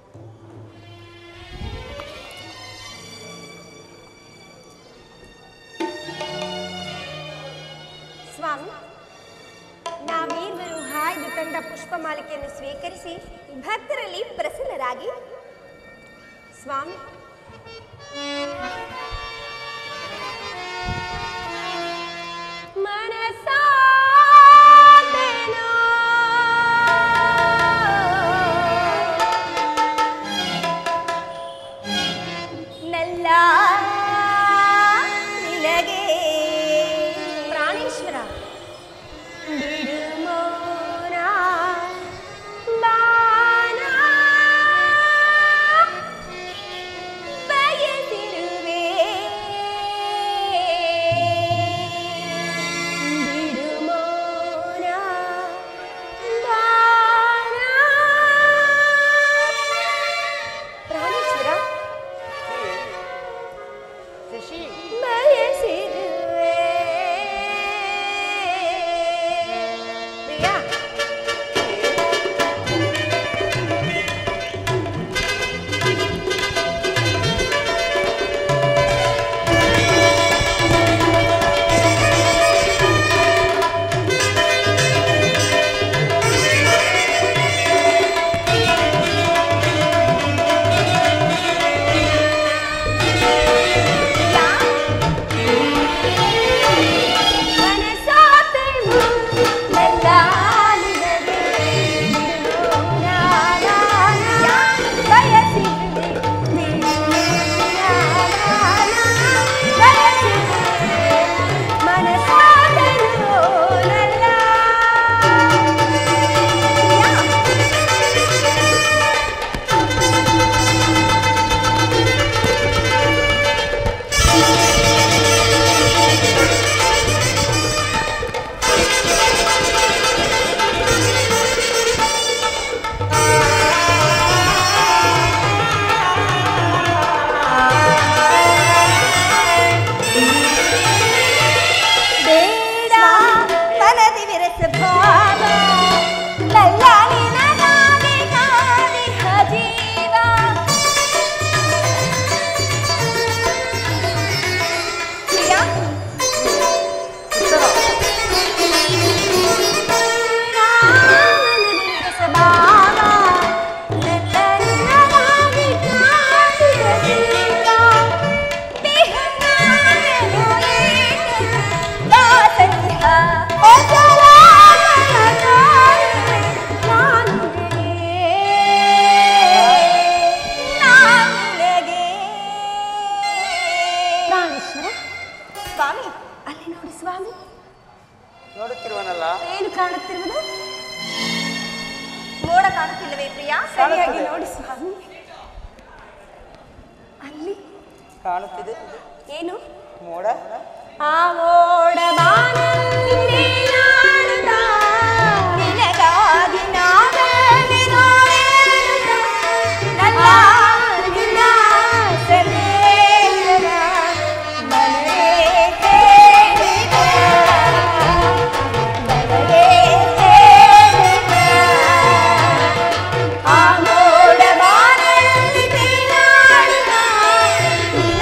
ಸ್ವಾಮಿ ನಾವೀರ್ವರು ಹಾಯ್ದು ತಂದ ಪುಷ್ಪಮಾಲಿಕೆಯನ್ನು ಸ್ವೀಕರಿಸಿ ಭಕ್ತರಲ್ಲಿ ಪ್ರಸನ್ನರಾಗಿ ಸ್ವಾಮಿ ಮನಸಾದೆನೋ ನಲ್ಲ ನಿನಗೆ ಪ್ರಾಣೇಶ್ವರ ಬಿಡುಮೋನ ಬಾನ ಬಯಸಿರುವೆ ಬಿಡುಮೋನ ಬಾನ ಪ್ರಾಣೇಶ್ವರ ಬಯಸಿರುವೆ ಪ್ರಿಯಾ ಮನಸಾತೆವು ನಲ್ಲಾಲಿನಗೆ ಬಿಡುನಾರಾಯಣ ಬಯಸಿರುವೆ ಬಿಡುನಾರಾಯಣ ಬಯಸಿರುವೆ ಮನಸಾತೆವು ನಲ್ಲ ಬೇಡ ಮನದಿ ವಿರಸ ಭಾವ ನಲ್ಲ ನಿನಗಾಗಿ ಕಾದಿಹ ಜೀವ ಪ್ರಿಯಾ ಮನದಿ ವಿರಸ ಭಾವ ನಲ್ಲ ನಿನಗಾಗಿ ಕಾದಿಹ ಜೀವ ಸ್ವಾಮಿ ಅಲ್ಲಿ ನೋಡಿ ಸ್ವಾಮಿ
ನೋಡುತ್ತಿರುವನಲ್ಲ
ಏನು ಕಾಣುತ್ತಿರುವುದು ಮೋಡ ಕಾಣುತ್ತಿಲ್ಲವೇ ಪ್ರಿಯಾ ಸರಿಯಾಗಿ ನೋಡಿ ಸ್ವಾಮಿ ಅಲ್ಲಿ
ಕಾಣುತ್ತಿದೆ
ಏನು
ಮೋಡ
ಆ ಮೋಡ ಬಾನಲ್ಲಿ ನಾಡುತ್ತ ನಿನಗಾಗಿ ನಾವೇ ನೋಡುತ್ತ ನನ್ನ ನಿನ್ನ ಸಮೇತನ ಮನವೇ ಹೇಳಿದ ಮನವೇ ಹೇಳಿದ ಆ ಮೋಡ ಬಾನಲ್ಲಿ ನಾಡುತ್ತ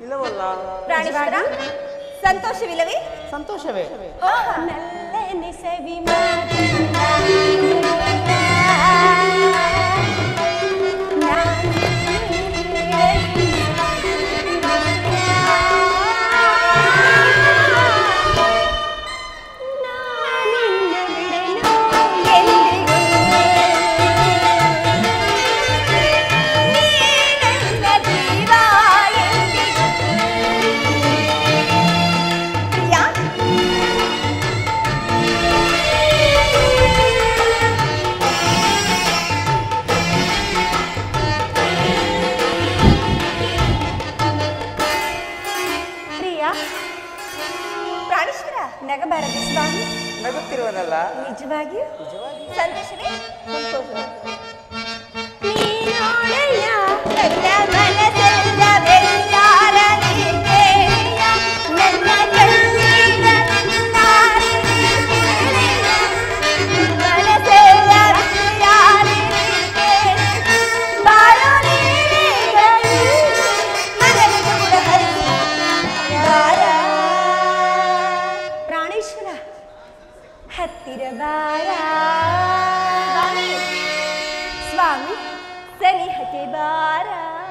ಇಲ್ಲವಲ್ಲ
ಪ್ರಾಣೇಶ್ವರ ಸಂತೋಷವಿಲ್ಲವೇ
ಸಂತೋಷವೇ
ನಲ್ಲೆನಿಸವಿ ಪ್ರಿಯಾ ಪ್ರಿಯಾ ಪ್ರಾಣೇಶ್ವರ ನಗಬಾರದು ಸ್ವಾಮಿ
ನಗುತ್ತಿರುವನಲ್ಲ
ನಿಜವಾಗಿಯೂ
ನಿಜವಾಗಿ
ಸಂತೋಷವೇ ನೀನೊಡೆಯ ನನ್ನ ಮನಸ್ಸೆಲ್ಲ ಬೆಳ್ಳಾರ ನೀನೆಯ, ನನ್ನ ಕಣ್ಣೀರ ನಾರಿ ನೀನೆಯ, ಮನಸ್ಸೆಲ್ಲ ಬೆಳ್ಳಾರ ನೀನೆಯ, ಬಾಳು ನೀನೆಯ, ಮನಸ್ಸು ಕೂಡ ಹರಿದಾರ. ಪ್ರಾಣೇಶ್ವರ ಹತ್ತಿರ ಬಾರ ಸ್ವಾಮಿ ಸನಿಹಕ್ಕೆ ಬಾರ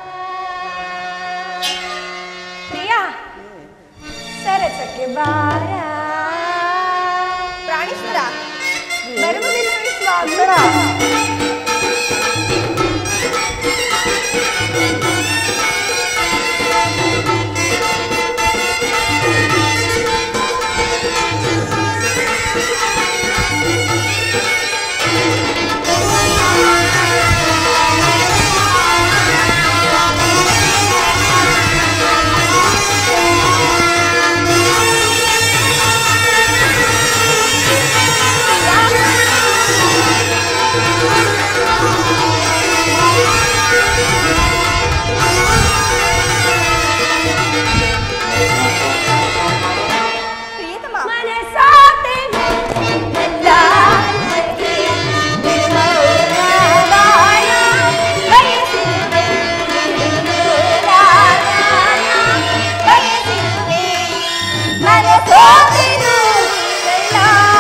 ಪ್ರಿಯಾ ಸರಸಕ್ಕೆ ಬಾರ ಪ್ರಾಣೇಶ್ವರ ಬರುವುದಿಲ್ಲವೇ ಸ್ವಾಮಿ ಪ್ರಿಯತಮ ಮನಸಾತೆ ಎಲ್ಲ ನಿರ್ಮಲವಾಯ ಬಯಸಿರುವೆ ನಿರ್ಮಲವಾಯ ಬಯಸಿರುವೆ ಮನಸೋತಿರು ಎಲ್ಲ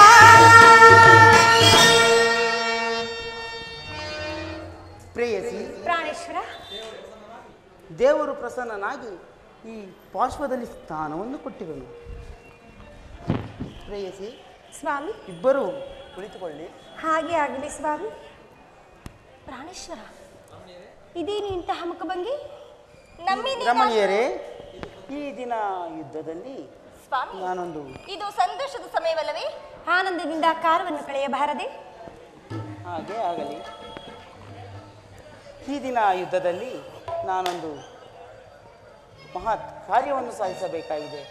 ಪ್ರೇಯಸಿ
ಪ್ರಾಣೇಶ್ವರ
ದೇವರು ಪ್ರಸನ್ನನಾಗಿ ಈ ಪಾರ್ಶ್ವದಲ್ಲಿ ಸ್ಥಾನವನ್ನು ಕೊಟ್ಟಿರುವನು ಪ್ರೇಯಸಿ
ಸ್ವಾಮಿ
ಇಬ್ಬರು ಕುಳಿತುಕೊಳ್ಳಿ
ಹಾಗೆ ಆಗಲಿ ಸ್ವಾಮಿ ಪ್ರಾಣೇಶ್ವರ ಇದೇನು ಇಂತಹ ಮುಖಭಂಗಿ ನಮ್ಮಿಂದ
ರಮಣೀಯರೇ ಈ ದಿನ ಯುದ್ಧದಲ್ಲಿ
ಸ್ವಾಮಿ
ನಾನೊಂದು
ಇದು ಸಂತೋಷದ ಸಮಯವಲ್ಲವೇ ಆನಂದದಿಂದ ಕಾರವನ್ನು ಕಳೆಯಬಾರದೆ
ಹಾಗೆ ಆಗಲಿ ಈ ದಿನ ಯುದ್ಧದಲ್ಲಿ ನಾನೊಂದು ಮಹತ್ ಕಾರ್ಯವನ್ನು ಸಾಧಿಸಬೇಕಾಗಿದೆ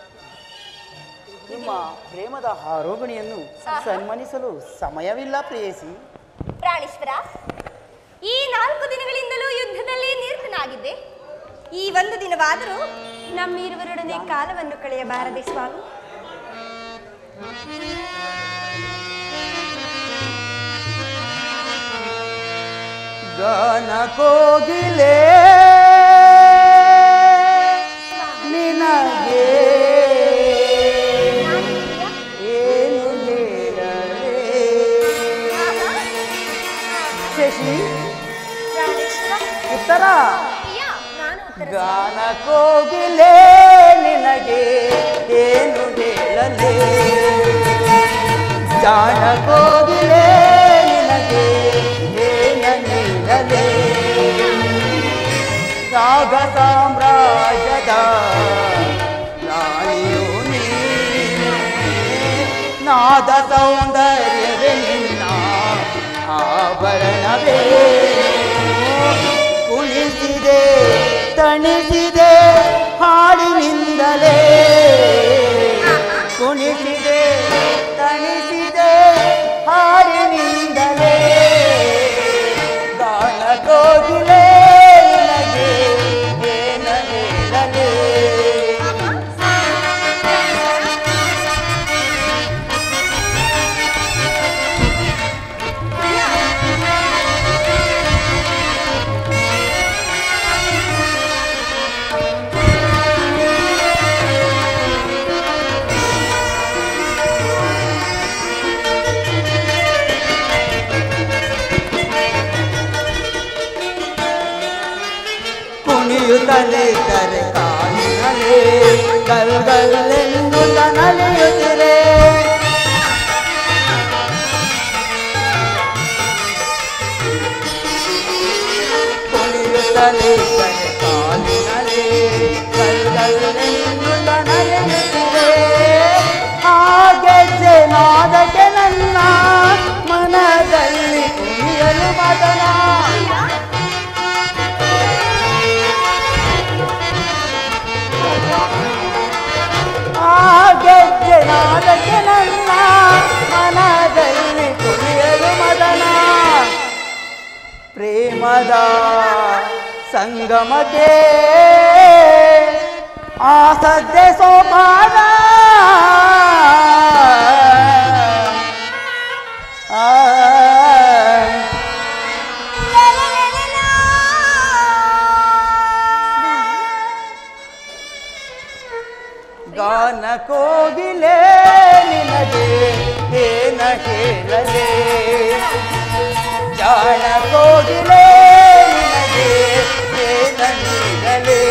ನಿಮ್ಮ ಪ್ರೇಮದ ಆರೋಗಣಿಯನ್ನು ಸನ್ಮಾನಿಸಲು ಸಮಯವಿಲ್ಲ ಪ್ರೇಯಸಿ
ಪ್ರಾಣೇಶ್ವರ ಈ ನಾಲ್ಕು ದಿನಗಳಿಂದಲೂ ಯುದ್ಧದಲ್ಲಿ ನಿರತನಾಗಿದ್ದೆ ಈ ಒಂದು ದಿನವಾದರೂ ನಮ್ಮಿರುವರೊಡನೆ ಕಾಲವನ್ನು ಕಳೆಯಬಾರದೆ ಸ್ವಾಮಿ
ಗಾನ ಕೋಗಿಲೆ ನಿನಗೆ ಏನು ಹೇಳಲೇ ಶಶಿ
ಪ್ರಾಣೇಶ್ವರ
ಉತ್ತರ
ಪ್ರಿಯ, ನಾನು ಉತ್ತರ
ಗಾನ ಕೋಗಿಲೆ ನಿನಗೆ ಏನು ಹೇಳಲೇ ಜಾಣ ಕೋಗಿಲೆ ನಿನಗೆ ಏನ ನೀಡಲೇ ರಾಗ ಸಾಮ್ರಾಜ್ಯದ ರಾಣಿಯು ನೀನೇ ನಾದ ಸೌಂದರ್ಯವೇ ನಿನ್ನ ಆಭರಣವೇ ಕುಣಿಸಿದೆ ತಣಿಸಿದೆ ಹಾಡಿನಿಂದಲೇ ಕುಣಿಸಿದೆ ತಣಿಸಿದೆ ಹಾಡಿನಿಂದಲೇ ಗಾನ ಕೋಗಿಲೆ ನಿನಗೆ ಏನ ಹೇಳಲೇ
ಪ್ರಿಯ,
ಕುಣಿಯುತ್ತಲಿದ್ದರೆ ಕಾಲಿನಲ್ಲಿ ಗಲ್ಗಲ್ಲೆಂದು ನಲಿಯುತ್ತಿರೆ ಕುಣಿಯುತ್ತಲಿದ್ದರೆ ಕಾಲಿನಲ್ಲಿ ಗಲ್ಗಲ್ಲೆಂದು ನಲಿಯುತ್ತಿರೆ ಆ ಗೆಜ್ಜೆ ನಾದಕ್ಕೆ ನನ್ನ ಮನದಲ್ಲಿ ಕುಣಿಯಲು ಮದನ ಆ ಗೆಜ್ಜೆ ನಾದಕ್ಕೆ ನನ್ನ ಮನದಲ್ಲಿ ಕುಣಿಯಲು ಮದನ ಪ್ರೇಮದ ಸಂಗಮಕ್ಕೆ ಆ ಸದ್ದೆ ಸೋಪಾನ ಆ ಗಾನ ಕೋಗಿಲೆ ನಿನಗೆ ಏನ ಹೇಳಲೆ ಜಾಣ ಕೋಗಿಲೆ ನಿನಗೆ ಏನ ನೀಡಲೆ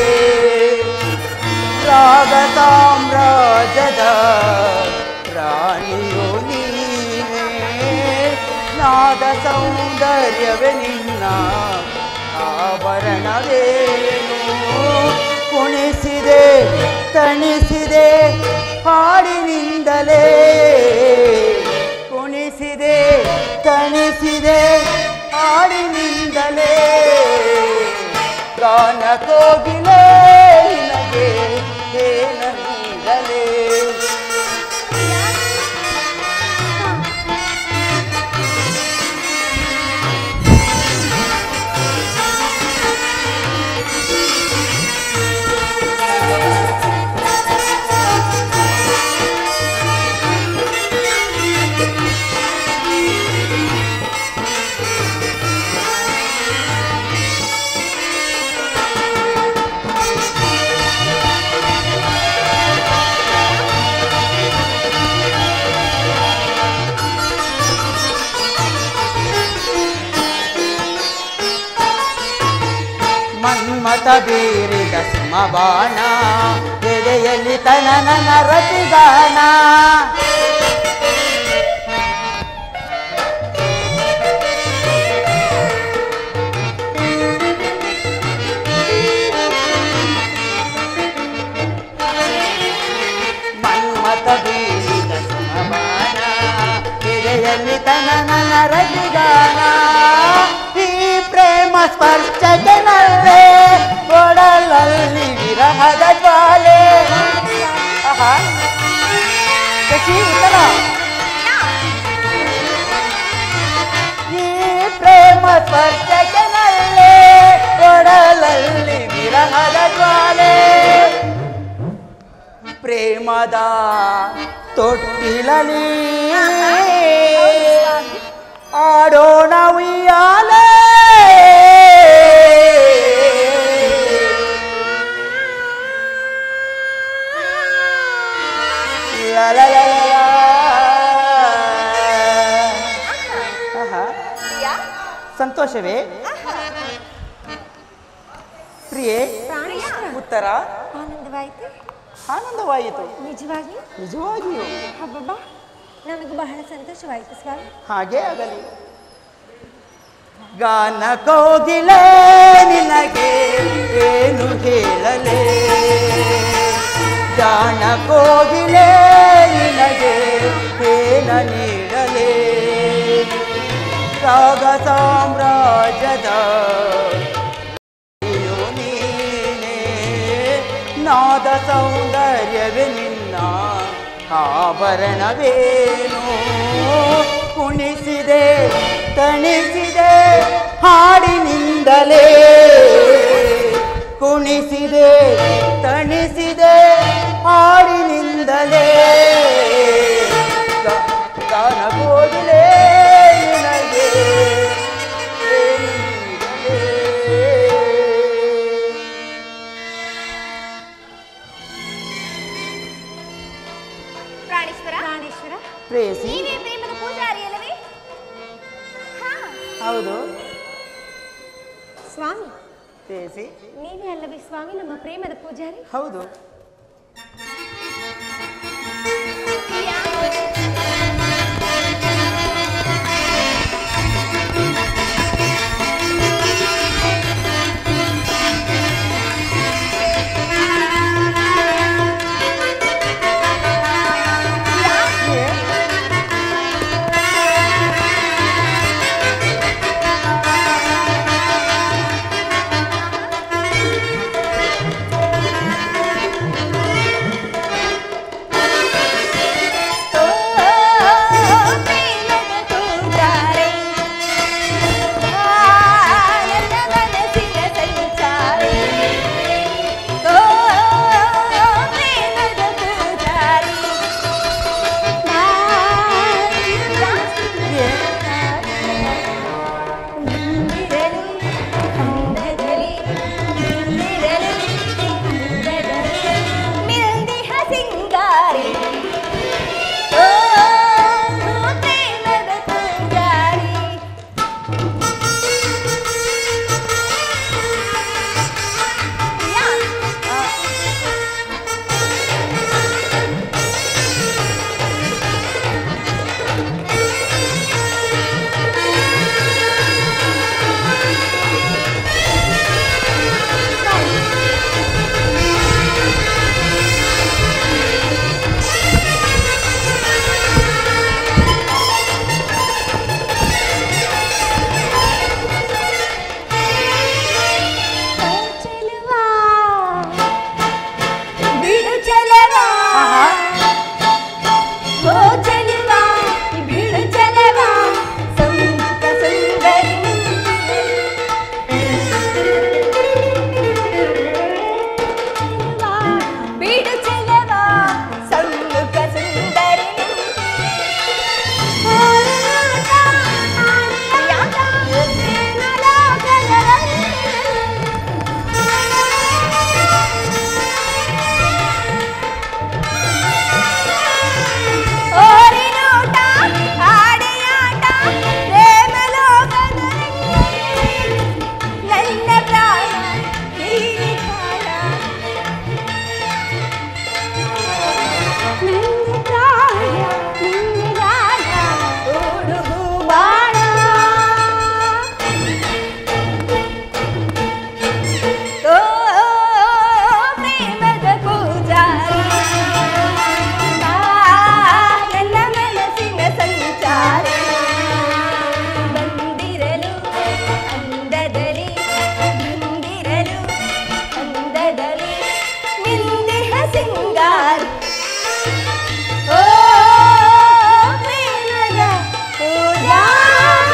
ರಾಗ ಸಾಮ್ರಾಜ್ಯದ ರಾಣಿಯೋ ನೀನೇ ನಾದ ಸೌಂದರ್ಯವೇ ನಿನ್ನ ಆಭರಣವೇನು ಕುಣಿಸಿದೆ ತಣಿಸಿದೆ ಹಾಡಿನಿಂದಲೇ ಕುಣಿಸಿದೆ ತಣಿಸಿದೆ ಹಾಡಿನಿಂದಲೇ ಗಾನ ಕೋಗಿಲೆ ನಿನಗೆ ಏನ ನೀಡಲೇ ಮನ್ಮತ ಬೀರಿದ ಸುಮಬಾಣ ಎದೆಯಲ್ಲಿ ತನನನ ರತಿಗಾನ ಮನ್ಮತ ಬೀರಿದ ಸುಮಬಾಣ ಎದೆಯಲ್ಲಿ ತನನನ ರತಿಗಾನ ಈ ಪ್ರೇಮ ಸ್ಪರ್ಶಕ್ಕೆ ನಲ್ಲೆ ಕೊಡಲಲ್ಲಿ ವಿರಹದ ಜ್ವಾಲೆ ಆಹಾ. ಶಶಿ ಉತ್ತರ ಈ ಪ್ರೇಮ ಸ್ಪರ್ಶಕ್ಕೆ ನಲ್ಲೆ ಕೊಡಲಲ್ಲಿ ವಿರಹದ ಜ್ವಾಲೆ ಪ್ರೇಮದ ತೊಟ್ಟಿಲಲಿ ಆಡೋಣ ಉಯ್ಯಾಲೆ ಲ ಲ ಲ ಲ ಲ. ಆಹಾ. ಸಂತೋಷವೇ ಪ್ರಿಯೆ ಉತ್ತರ
ಆನಂದವಾಯಿತು
ಆನಂದವಾಯಿತು
ನಿಜವಾಗಿ
ನಿಜವಾಗಿಯೂ
ಹಬ್ಬಬ್ಬ ನನಗೆ ಬಹಳ ಸಂತೋಷವಾಯಿತು ಸ್ವಾಮಿ
ಹಾಗೇ ಆಗಲಿ ಗಾನ ಕೋಗಿಲೆ ನಿನಗೆ ಏನು ಹೇಳಲೆ ಜಾಣ ಕೋಗಿಲೆ ನಿನಗೆ ಏನ ನೀಡಲೆ ರಾಗ ಸಾಮ್ರಾಜ್ಯದ ಅಯ್ಯೋ ನೀನೇ ನಾದ ಸೌಂದರ್ಯವೇ ನಿನ್ನ ಆಭರಣವೇನು ಕುಣಿಸಿದೆ ತಣಿಸಿದೆ ಹಾಡಿನಿಂದಲೇ ಕುಣಿಸಿದೆ ತಣಿಸಿದೆ ಹಾಡಿನಿಂದಲೇ ಗ- ಗಾನಗೋಗಿಲೆ ನಿನಗೆ ಏನು ನೀಡಲೇ?
ಪ್ರಾಣೇಶ್ವರ ಪ್ರಾಣೇಶ್ವರ
ಪ್ರೇಯಸಿ
ನೀವೇ ಪ್ರೇಮದ ಪೂಜಾರಿ ಅಲ್ಲವೇ ಹಾ
ಹೌದು
ಸ್ವಾಮಿ
ತೇಸಿ
ನೀವೇ ಅಲ್ಲವೇ ಸ್ವಾಮಿ ನಮ್ಮ ಪ್ರೇಮದ ಪೂಜಾರಿ
ಹೌದು
ಸಿಂಗಾರಿ ಓ ಪ್ರೇಮದ ಪೂಜಾರಿ ಯಾ ಚೆಲುವಾ ಬಿಡು ಚೆಲುವಾ ಓ ಚೆಲುವಾ ಬಿಡು ಚೆಲುವಾ ಸಂತ ಸುಂದರಿ ಚೆಲುವಾ, ಬಿಡು ಚೆಲುವಾ ಸಮ್ಮುಖ ಸುಂದರಿ ಹೋರಾಟ, ಆಡಿಯಾಟ, ಪ್ರೇಮಲೋಕದಲ್ಲಿ. ಓರಿನೋಟ ಆಡೆಯಾಟ ಪ್ರೇಮಲೋಕದಲ್ಲಿ ನನ್ನ ಪ್ರಾಣ ಹೀಗೆ ಕಾಣ ನನ್ನ ಪ್ರಾಣ ನಿನ್ನ ಗಾಯ ಓಡುಗು ಬಾಣ ಓ ಪ್ರೇಮದ ಪೂಜಾರಿ ನನ್ನ ಮನಸ್ಸಿನ ಸಂಚಾರಿ ಬಂದಿರಲು ಅಂದದಲ್ಲಿ ಬಂದಿರಲು ಅಂದದಲ್ಲಿ ನಿಂದಿಹ ಸಿಂಗಾರ ಓ ಪ್ರೇಮದ ಪೂಜಾರಿ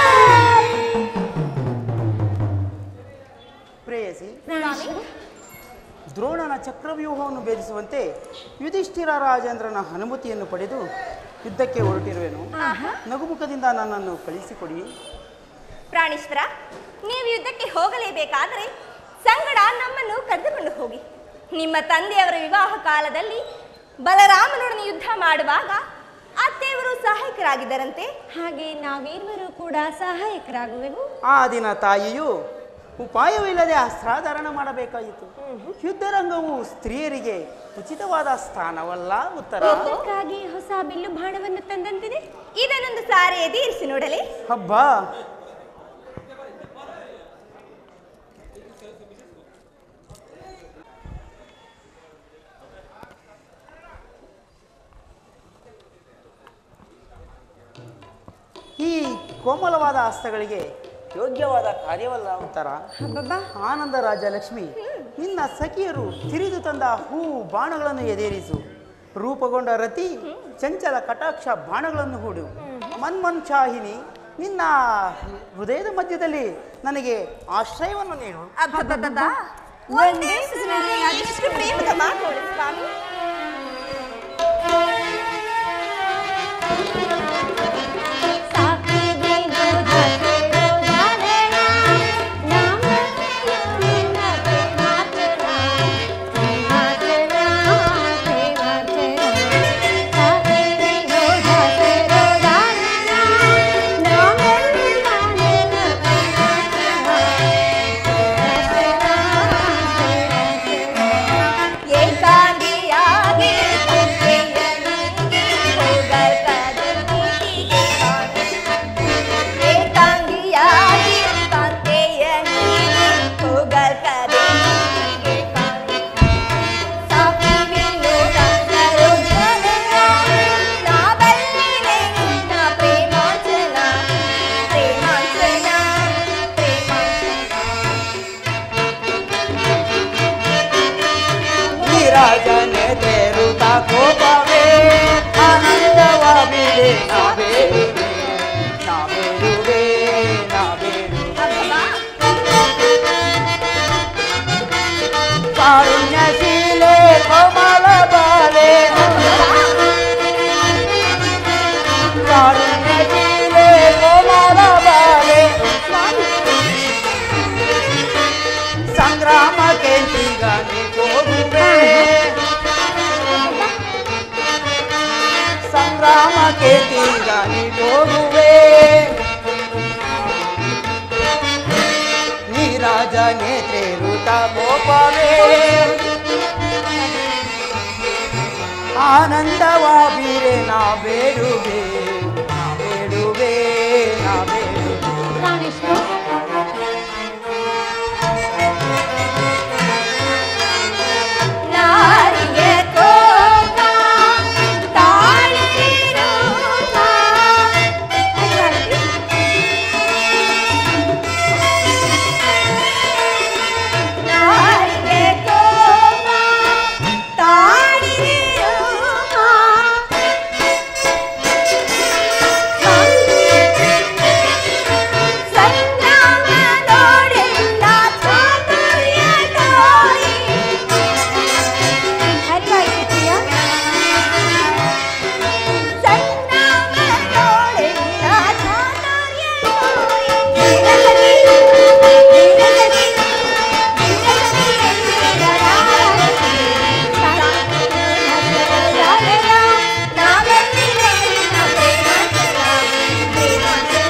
ಪ್ರೇಯಸಿ
ಸ್ವಾಮಿ
ದ್ರೋಣನ ಚಕ್ರವ್ಯೂಹವನ್ನು ಭೇದಿಸುವಂತೆ ಯುಧಿಷ್ಠಿರ ರಾಜೇಂದ್ರನ ಅನುಮತಿಯನ್ನು ಪಡೆದು ಯುದ್ಧಕ್ಕೆ ಹೊರಟಿರುವೆನು ನಗುಮುಖದಿಂದ ನನ್ನನ್ನು ಕಳಿಸಿಕೊಡಿ
ಪ್ರಾಣೇಶ್ವರ ನೀವು ಯುದ್ಧಕ್ಕೆ ಹೋಗಲೇಬೇಕಾದರೆ ಸಂಗಡ ನಮ್ಮನ್ನು ಕರೆದುಕೊಂಡು ಹೋಗಿ ನಿಮ್ಮ ತಂದೆಯವರ ವಿವಾಹ ಕಾಲದಲ್ಲಿ ಬಲರಾಮನೊಡನೆ ಯುದ್ಧ ಮಾಡುವಾಗ ಅತ್ತೆಯವರು ಸಹಾಯಕರಾಗಿದ್ದರಂತೆ ಹಾಗೆ ನಾವಿರುವರು ಕೂಡ ಸಹಾಯಕರಾಗುವೆವು
ಆ ದಿನ ತಾಯಿಯು ಉಪಾಯವಿಲ್ಲದೆ ಅಸ್ತ್ರಾಧಾರಣ ಮಾಡಬೇಕಾಯಿತು ಯುದ್ಧರಂಗವು ಸ್ತ್ರೀಯರಿಗೆ ಉಚಿತವಾದ ಸ್ಥಾನವಲ್ಲ ಉತ್ತರ
ಅದಕ್ಕಾಗಿ ಹೊಸ ಬಿಲ್ಲು ಬಾಣವನ್ನು ತಂದಂತಿದೆ ಇದನ್ನೊಂದು ಸಾರಿ ಎದಿರಿಸಿ ನೋಡಲಿ
ಹಬ್ಬ ಈ ಕೋಮಲವಾದ ಹಸ್ತಗಳಿಗೆ ಯೋಗ್ಯವಾದ ಕಾರ್ಯವಲ್ಲ ಉತ್ತರ
ಹಬ್ಬಬ್ಬಾ
ಆನಂದ ರಾಜ ಲಕ್ಷ್ಮಿ ನಿನ್ನ ಸಖಿಯರು ತಿರಿದು ತಂದ ಹೂ ಬಾಣಗಳನ್ನು ಎದೇರಿಸು ರೂಪುಗೊಂಡ ರತಿ ಚಂಚಲ ಕಟಾಕ್ಷ ಬಾಣಗಳನ್ನು ಹೂಡು ಮನ್ಮನ್ ಶಾಹಿನಿ ನಿನ್ನ ಹೃದಯದ ಮಧ್ಯದಲ್ಲಿ ನನಗೆ ಆಶ್ರಯವನ್ನು ನೀಡು
ಅಬ್ಬಬ್ಬಬ್ಬಾ. ಒಂದೇ ಸುಸಿನಲ್ಲಿ ಅದೆಷ್ಟು ಪ್ರೇಮದ ಮಾತುಗಳು ಸ್ವಾಮಿ
ಕಾರುಣ್ಯಶೀಲೆ ಕೋಮಲ ಬಾಲೆ ಕಾರುಣ್ಯಶೀಲೆ ಕೋಮಲ ಬಾಲೆ ಸಂಗ್ರಾಮಕ್ಕೆ ಈಗ ನೀ ಹೋಗುವೆ ಸಂಗ್ರಾಮಕ್ಕೆ ಈಗ ನೀ ಹೋಗುವೆ ನೀರಾಜ ನೇತ್ರೆ ಋತ ಗೋಪವೇ ಆನಂದವ ಬೀರೆ ನಾ ಬೇಡುವೆ ನಾ ಬೇಡುವೆ ನಾ ಬೇಡುವೆ
ಪ್ರಾಣೇಶ್ವರ ನಾರಿಗೆ ಕೋಪ ತಾಳಿರುವ ನಾರಿಗೆ ಕೋಪ ತಾಳಿರುವ ಸಂಗ್ರಾಮದೋಡೆಲ್ಲ ಚಾತುರ್ಯ ತೋರಿ ಅರಿವಾಯಿತೀಯ ಸಂಗ್ರಾಮದೋಡೆಲ್ಲ ಚಾತುರ್ಯ ತೋರಿ ವೀರಸತಿ ವೀರಸತಿ ವೀರಸತಿ ಎಂದಿರಲಾರತಿ ಸಾಗರ ನಾವೆಲ್ಲಿರೇ ಪ್ರೇಮಾಚಲ ಪ್ರೇಮಾಚಲ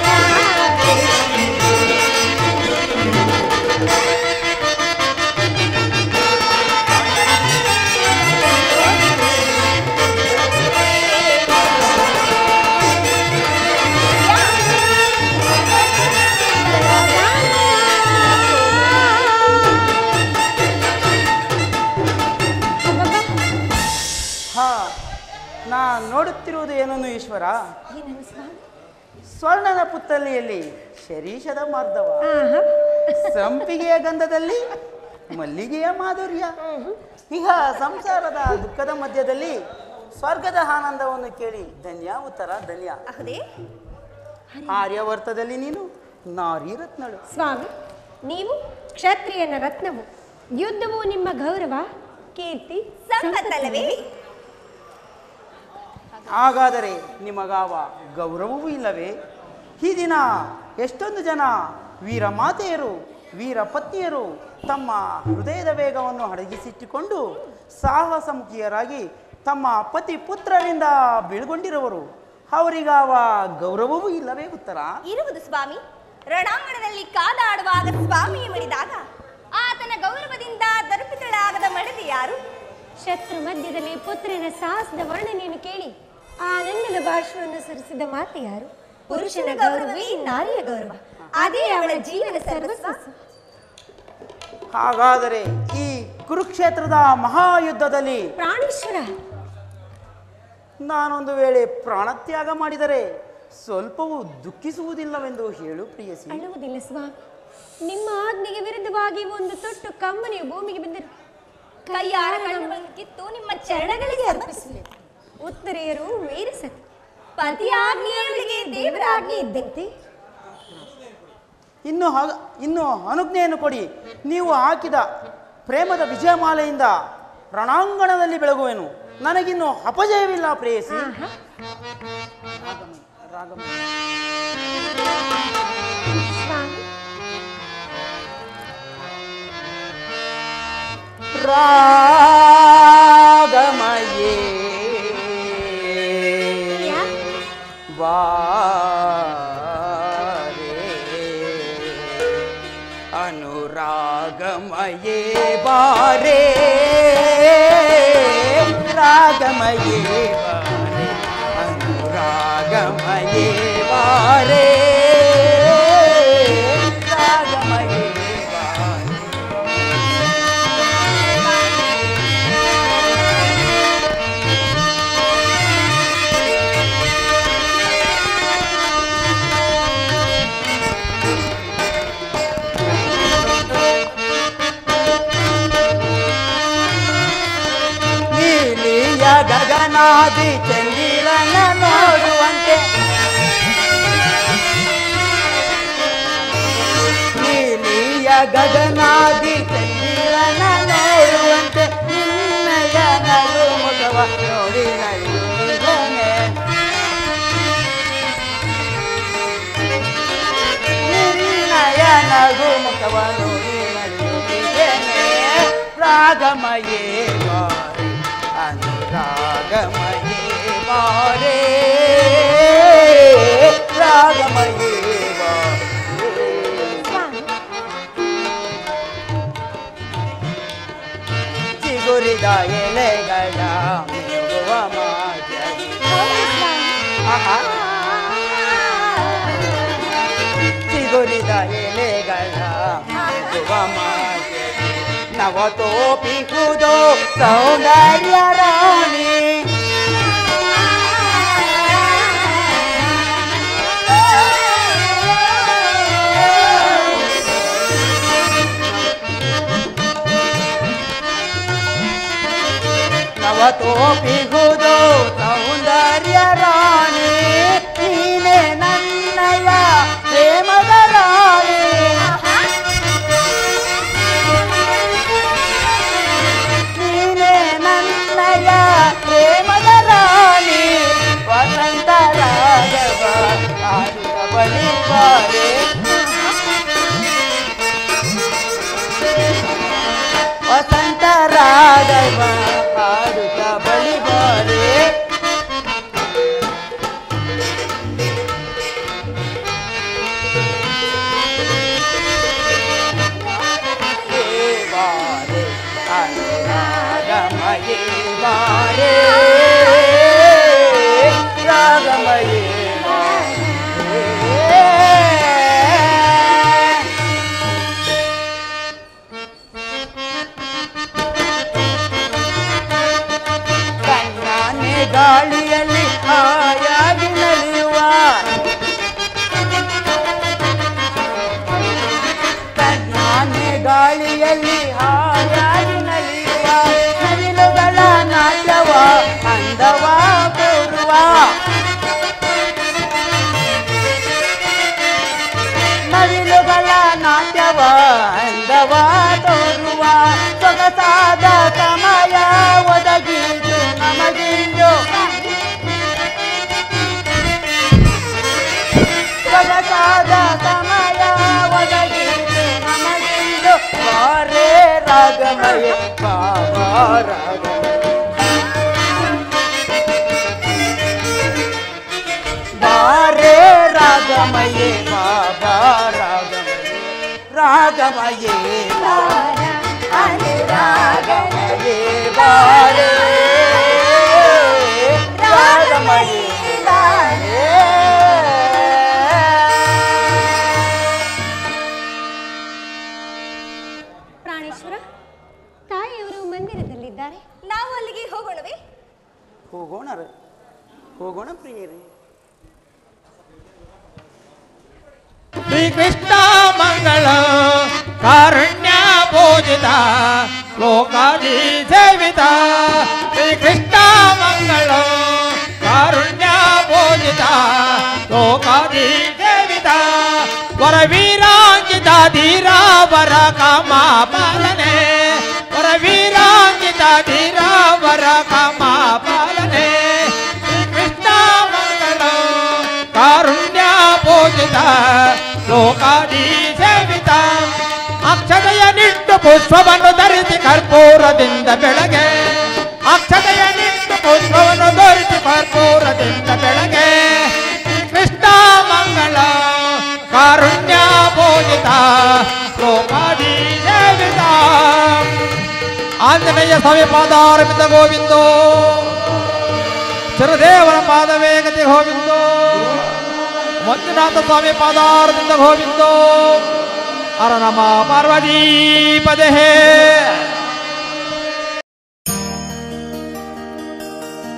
ಹಾ ನಾ ನೋಡುತ್ತಿರುವುದು ಏನನ್ನು ಈಶ್ವರ
ಏನನ್ನು ಸ್ವಾಮಿ
ಸ್ವರ್ಣದ ಪುತ್ತಲಿಯಲ್ಲಿ ಶರೀಷದ ಮಾರ್ಧವ
ಆಹಾ.
ಸಂಪಿಗೆಯ ಗಂಧದಲ್ಲಿ ಮಲ್ಲಿಗೆಯ ಮಾಧುರ್ಯ ಈಗ ಸಂಸಾರದ ದುಃಖದ ಮಧ್ಯದಲ್ಲಿ ಸ್ವರ್ಗದ ಆನಂದವನ್ನು ಕೇಳಿ ಧನ್ಯ ಉತ್ತರ ಧನ್ಯ
ಹೌದೇ
ಆರ್ಯವರ್ತದಲ್ಲಿ ನೀನು ನಾರಿ ರತ್ನಳು
ಸ್ವಾಮಿ ನೀವು ಕ್ಷತ್ರಿಯನ ರತ್ನವು ಯುದ್ಧವು ನಿಮ್ಮ ಗೌರವ ಕೀರ್ತಿ ಸಂಪತ್ತಲ್ಲವೇ
ಹಾಗಾದರೆ ನಿಮಗಾವ ಗೌರವವೂ ಇಲ್ಲವೇ ಈ ದಿನ ಎಷ್ಟೊಂದು ಜನ ವೀರ ಮಾತೆಯರು ವೀರ ಪತ್ನಿಯರು ತಮ್ಮ ಹೃದಯದ ವೇಗವನ್ನು ಅಡಗಿಸಿಟ್ಟುಕೊಂಡು ಸಾಹಸಮುಖಿಯರಾಗಿ ತಮ್ಮ ಪತಿ ಪುತ್ರರಿಂದ ಬೀಳ್ಗೊಂಡಿರುವರು ಅವರಿಗಾವ ಗೌರವವೂ ಇಲ್ಲವೇ ಉತ್ತರ
ಇರುವುದು ಸ್ವಾಮಿ ರಣಾಂಗಣದಲ್ಲಿ ಕಾದಾಡುವಾಗ ಸ್ವಾಮಿಯ ಮಡಿದಾಗ ಆತನ ಗೌರವದಿಂದ ದರ್ಪಿತಳಾಗದ ಮಡದಿ ಯಾರು ಶತ್ರು ಮಧ್ಯದಲ್ಲಿ ಪುತ್ರನ ಸಾಹಸದ ವರ್ಣನೆಯನ್ನು ಕೇಳಿ ಆನಂದದ ಭಾಷಣವನ್ನು ಸುರಿಸಿದ ಮಾತೆ ಯಾರು ಪುರುಷನ ಗೌರವವೇ ನಾರಿಯ ಗೌರವ ಅದೇ ಅವಳ ಜೀವನ ಸರ್ವಸ್ವ
ಹಾಗಾದರೆ ಈ ಕುರುಕ್ಷೇತ್ರದ ಮಹಾಯುದ್ಧದಲ್ಲಿ
ಪ್ರಾಣೇಶ್ವರ
ನಾನೊಂದು ವೇಳೆ ಪ್ರಾಣತ್ಯಾಗ ಮಾಡಿದರೆ ಸ್ವಲ್ಪವೂ ದುಃಖಿಸುವುದಿಲ್ಲವೆಂದು ಹೇಳು ಪ್ರಿಯಸಿ
ಅಳುವುದಿಲ್ಲ ಸ್ವಾಮಿ ನಿಮ್ಮ ಆಜ್ಞೆಗೆ ವಿರುದ್ಧವಾಗಿ ಒಂದು ತೊಟ್ಟು ಕಮ್ಮನೆಯು ಭೂಮಿಗೆ ಬಿದ್ದರು ಕೈಯಾರ ಕಣ್ಣುಗಳನ್ನು ಕಿತ್ತು ನಿಮ್ಮ ಚರಣಗಳಿಗೆ ಅರ್ಪಿಸಲಿ ಉತ್ತರೆಯರು ವೀರಸತಿ ಪತಿ ಆಜ್ಞೆಯವರಿಗೆ ದೇವರ ಆಜ್ಞೆ ಇದ್ದಂತೆ
ಇನ್ನು ಹ- ಇನ್ನು ಅನುಜ್ಞೆಯನ್ನು ಕೊಡಿ ನೀವು ಹಾಕಿದ ಪ್ರೇಮದ ವಿಜಯಮಾಲೆಯಿಂದ ರಣಾಂಗಣದಲ್ಲಿ ಬೆಳಗುವೆನು ನನಗಿನ್ನು ಅಪಜಯವಿಲ್ಲ ಪ್ರೇಯಸಿ
ಆಹಾ.
ರಾಗಮಣಿ, ರಾಗಮಣಿ.
ಸ್ವಾಮಿ
ರಾಗಮಯೇ
ಯಾ?
ಬಾರೆ ಅನುರಾಗಮಯೇ ಬಾರೆ ರಾಗಮಯೇ ಬಾರೆ ಅನುರಾಗಮಯೇ ಬಾರೆ ರಾಗಮಯೇ ಬಾರೆ ನೀಲಿಯ ಗಗನಾದಿ ಚಂದಿರನ ನೋಡುವಂತೆ ನೀಲಿಯ ಗಗನಾದಿ ಚಂದಿರನ ನೋಡುವಂತೆ ಮುಖವ ನೋಡಿ ನಡೆಯುತ್ತಿದ್ದೇನೆ ನಿನ್ನಯ ನಗು ಮುಖವ ನೋಡಿ ನಡೆಯುತ್ತಿದ್ದೇನೆ ರಾಗಮಯೇ ಬಾರೆ ಅನುರಾಗಮಯೇ ಬಾರೆ ರಾಗಮಯೇ ಬಾರೆ
ಸ್ವಾಮಿ
ಚಿಗುರಿದ ಎಲೆಗಳ ಮಿನುಗುವ ಮಾಜರಿ
ಹೌದು ಸ್ವಾಮಿ
ಆಹಾ ಚಿಗುರಿದ ಎಲೆಗಳ ಮಿನುಗುವ ಮಾಜರಿ ನವತೋಪಿಹುದು ಸೌಂದರ್ಯ ರಾಣಿ ನವತೋಪಿಹುದು ಸೌಂದರ್ಯ ರಾಣಿ ನೀನೆ ನನ್ನಯ ಪ್ರೇಮದ ರಾಣಿ ನೀನೆ ನನ್ನಯ ಪ್ರೇಮದ ರಾಣಿ ವಸಂತ ರಾಘವ ಆಡುತ್ತ ಬಲಿವಾರೆ ವಸಂತ ರಾಘವ ಆಡುತ್ತ ಬಲಿವಾರೆ ಬಾರೆ ಅನುರಾಗಮಯೇ ಬಾರೆ ರಾಗಮಯೇ ಬಾರೆ ಕಣ್ಣಾನೆ ಗಾಳಿಯಲ್ಲಿ ಹಾಯಾಗಿ ನಲಿಯುವ ಕಣ್ಣಾನೆ ಗಾಳಿಯಲ್ಲಿ ಹಾಯಾಗಿ ನಲಿಯುವ ನವಿಲುಗಳ ನಾಟ್ಯವ ಅಂದವ ಕೂರುವ ನವಿಲುಗಳ ನಾಟ್ಯವ ಅಂದವ ತೋರುವ ಸೊಗಸಾದ ಸಮಯ ಒದಗಿತು ನಮಗಿಂದು ಸೊಗಸಾದ ಸಮಯ ಒದಗಿತು ನಮಗಿಂದು ಬಾರೇ ರಾಗಮಯ ಬಾಬಾ ರಾಗಮಯ ಬಾರೇ ರಾಗಮಯೇ ಬಾಬಾ ರಾಗಮಯೇ ರಾಗಮಯೇ ಬಾರ ರಾಗಮಯೇ ಬಾರೇ ರಾಗಮಯೇ ಬಾರೇ
ಪ್ರಾಣೇಶ್ವರ ತಾಯಿಯವರು ಮಂದಿರದಲ್ಲಿದ್ದಾರೆ ನಾವು ಅಲ್ಲಿಗೆ ಹೋಗೋಣವೇ
ಹೋಗೋಣ ರೀ. ಹೋಗೋಣ ಪ್ರಿಯರೇ
ಶ್ರೀಕೃಷ್ಣ ಮಂಗಳ ಕಾರುಣ್ಯ ಪೂಜಿತ ಲೋಕಾದಿ ಸೇವಿತ ಶ್ರೀಕೃಷ್ಣ ಮಂಗಳ ಕಾರುಣ್ಯ ಪೂಜಿತ ಲೋಕಾದಿ ಸೇವಿತ ವರ ವೀರಾಂಕಿತ ಧೀರ ವರ ಕಾಮ ಪಾಲನೆ ವರ ವೀರಾಂಕಿತ ಧೀರ ವರ ಕಾಮ ಪಾಲನೆ ಶ್ರೀಕೃಷ್ಣ ಮಂಗಳ ಕಾರುಣ್ಯ ಪೂಜಿತ ಲೋಕಾದಿ ಸೇವಿತ ಅಕ್ಷತೆಯ ನಿಟ್ಟು ಪುಷ್ಪವನ್ನು ಧರಿಸಿ ಕರ್ಪೂರದಿಂದ ಬೆಳಗ್ಗೆ ಅಕ್ಷತೆಯ ನಿಟ್ಟು ಪುಷ್ಪವನ್ನು ಧರಿಸಿ ಕರ್ಪೂರದಿಂದ ಬೆಳಗ್ಗೆ ಕೃಷ್ಣ ಮಂಗಳ ಕಾರುಣ್ಯ ಪೂಜಿತ ಲೋಕಾದಿ ಸೇವಿತ ಆಂಜನೇಯ ಸ್ವಾಮಿ ಪಾದಾರಮಿತ ಗೋವಿಂದೋ ಚಿರದೇವರ ಪಾದವೇ ಗತಿ ಗೋವಿಂದೋ ಮಂಜುನಾಥ ಸ್ವಾಮಿ ಪಾದಾರದಿಂದ ಗೋವಿಂದೋ ಅರ ನಮ ಪಾರ್ವತಿ ಪದೇ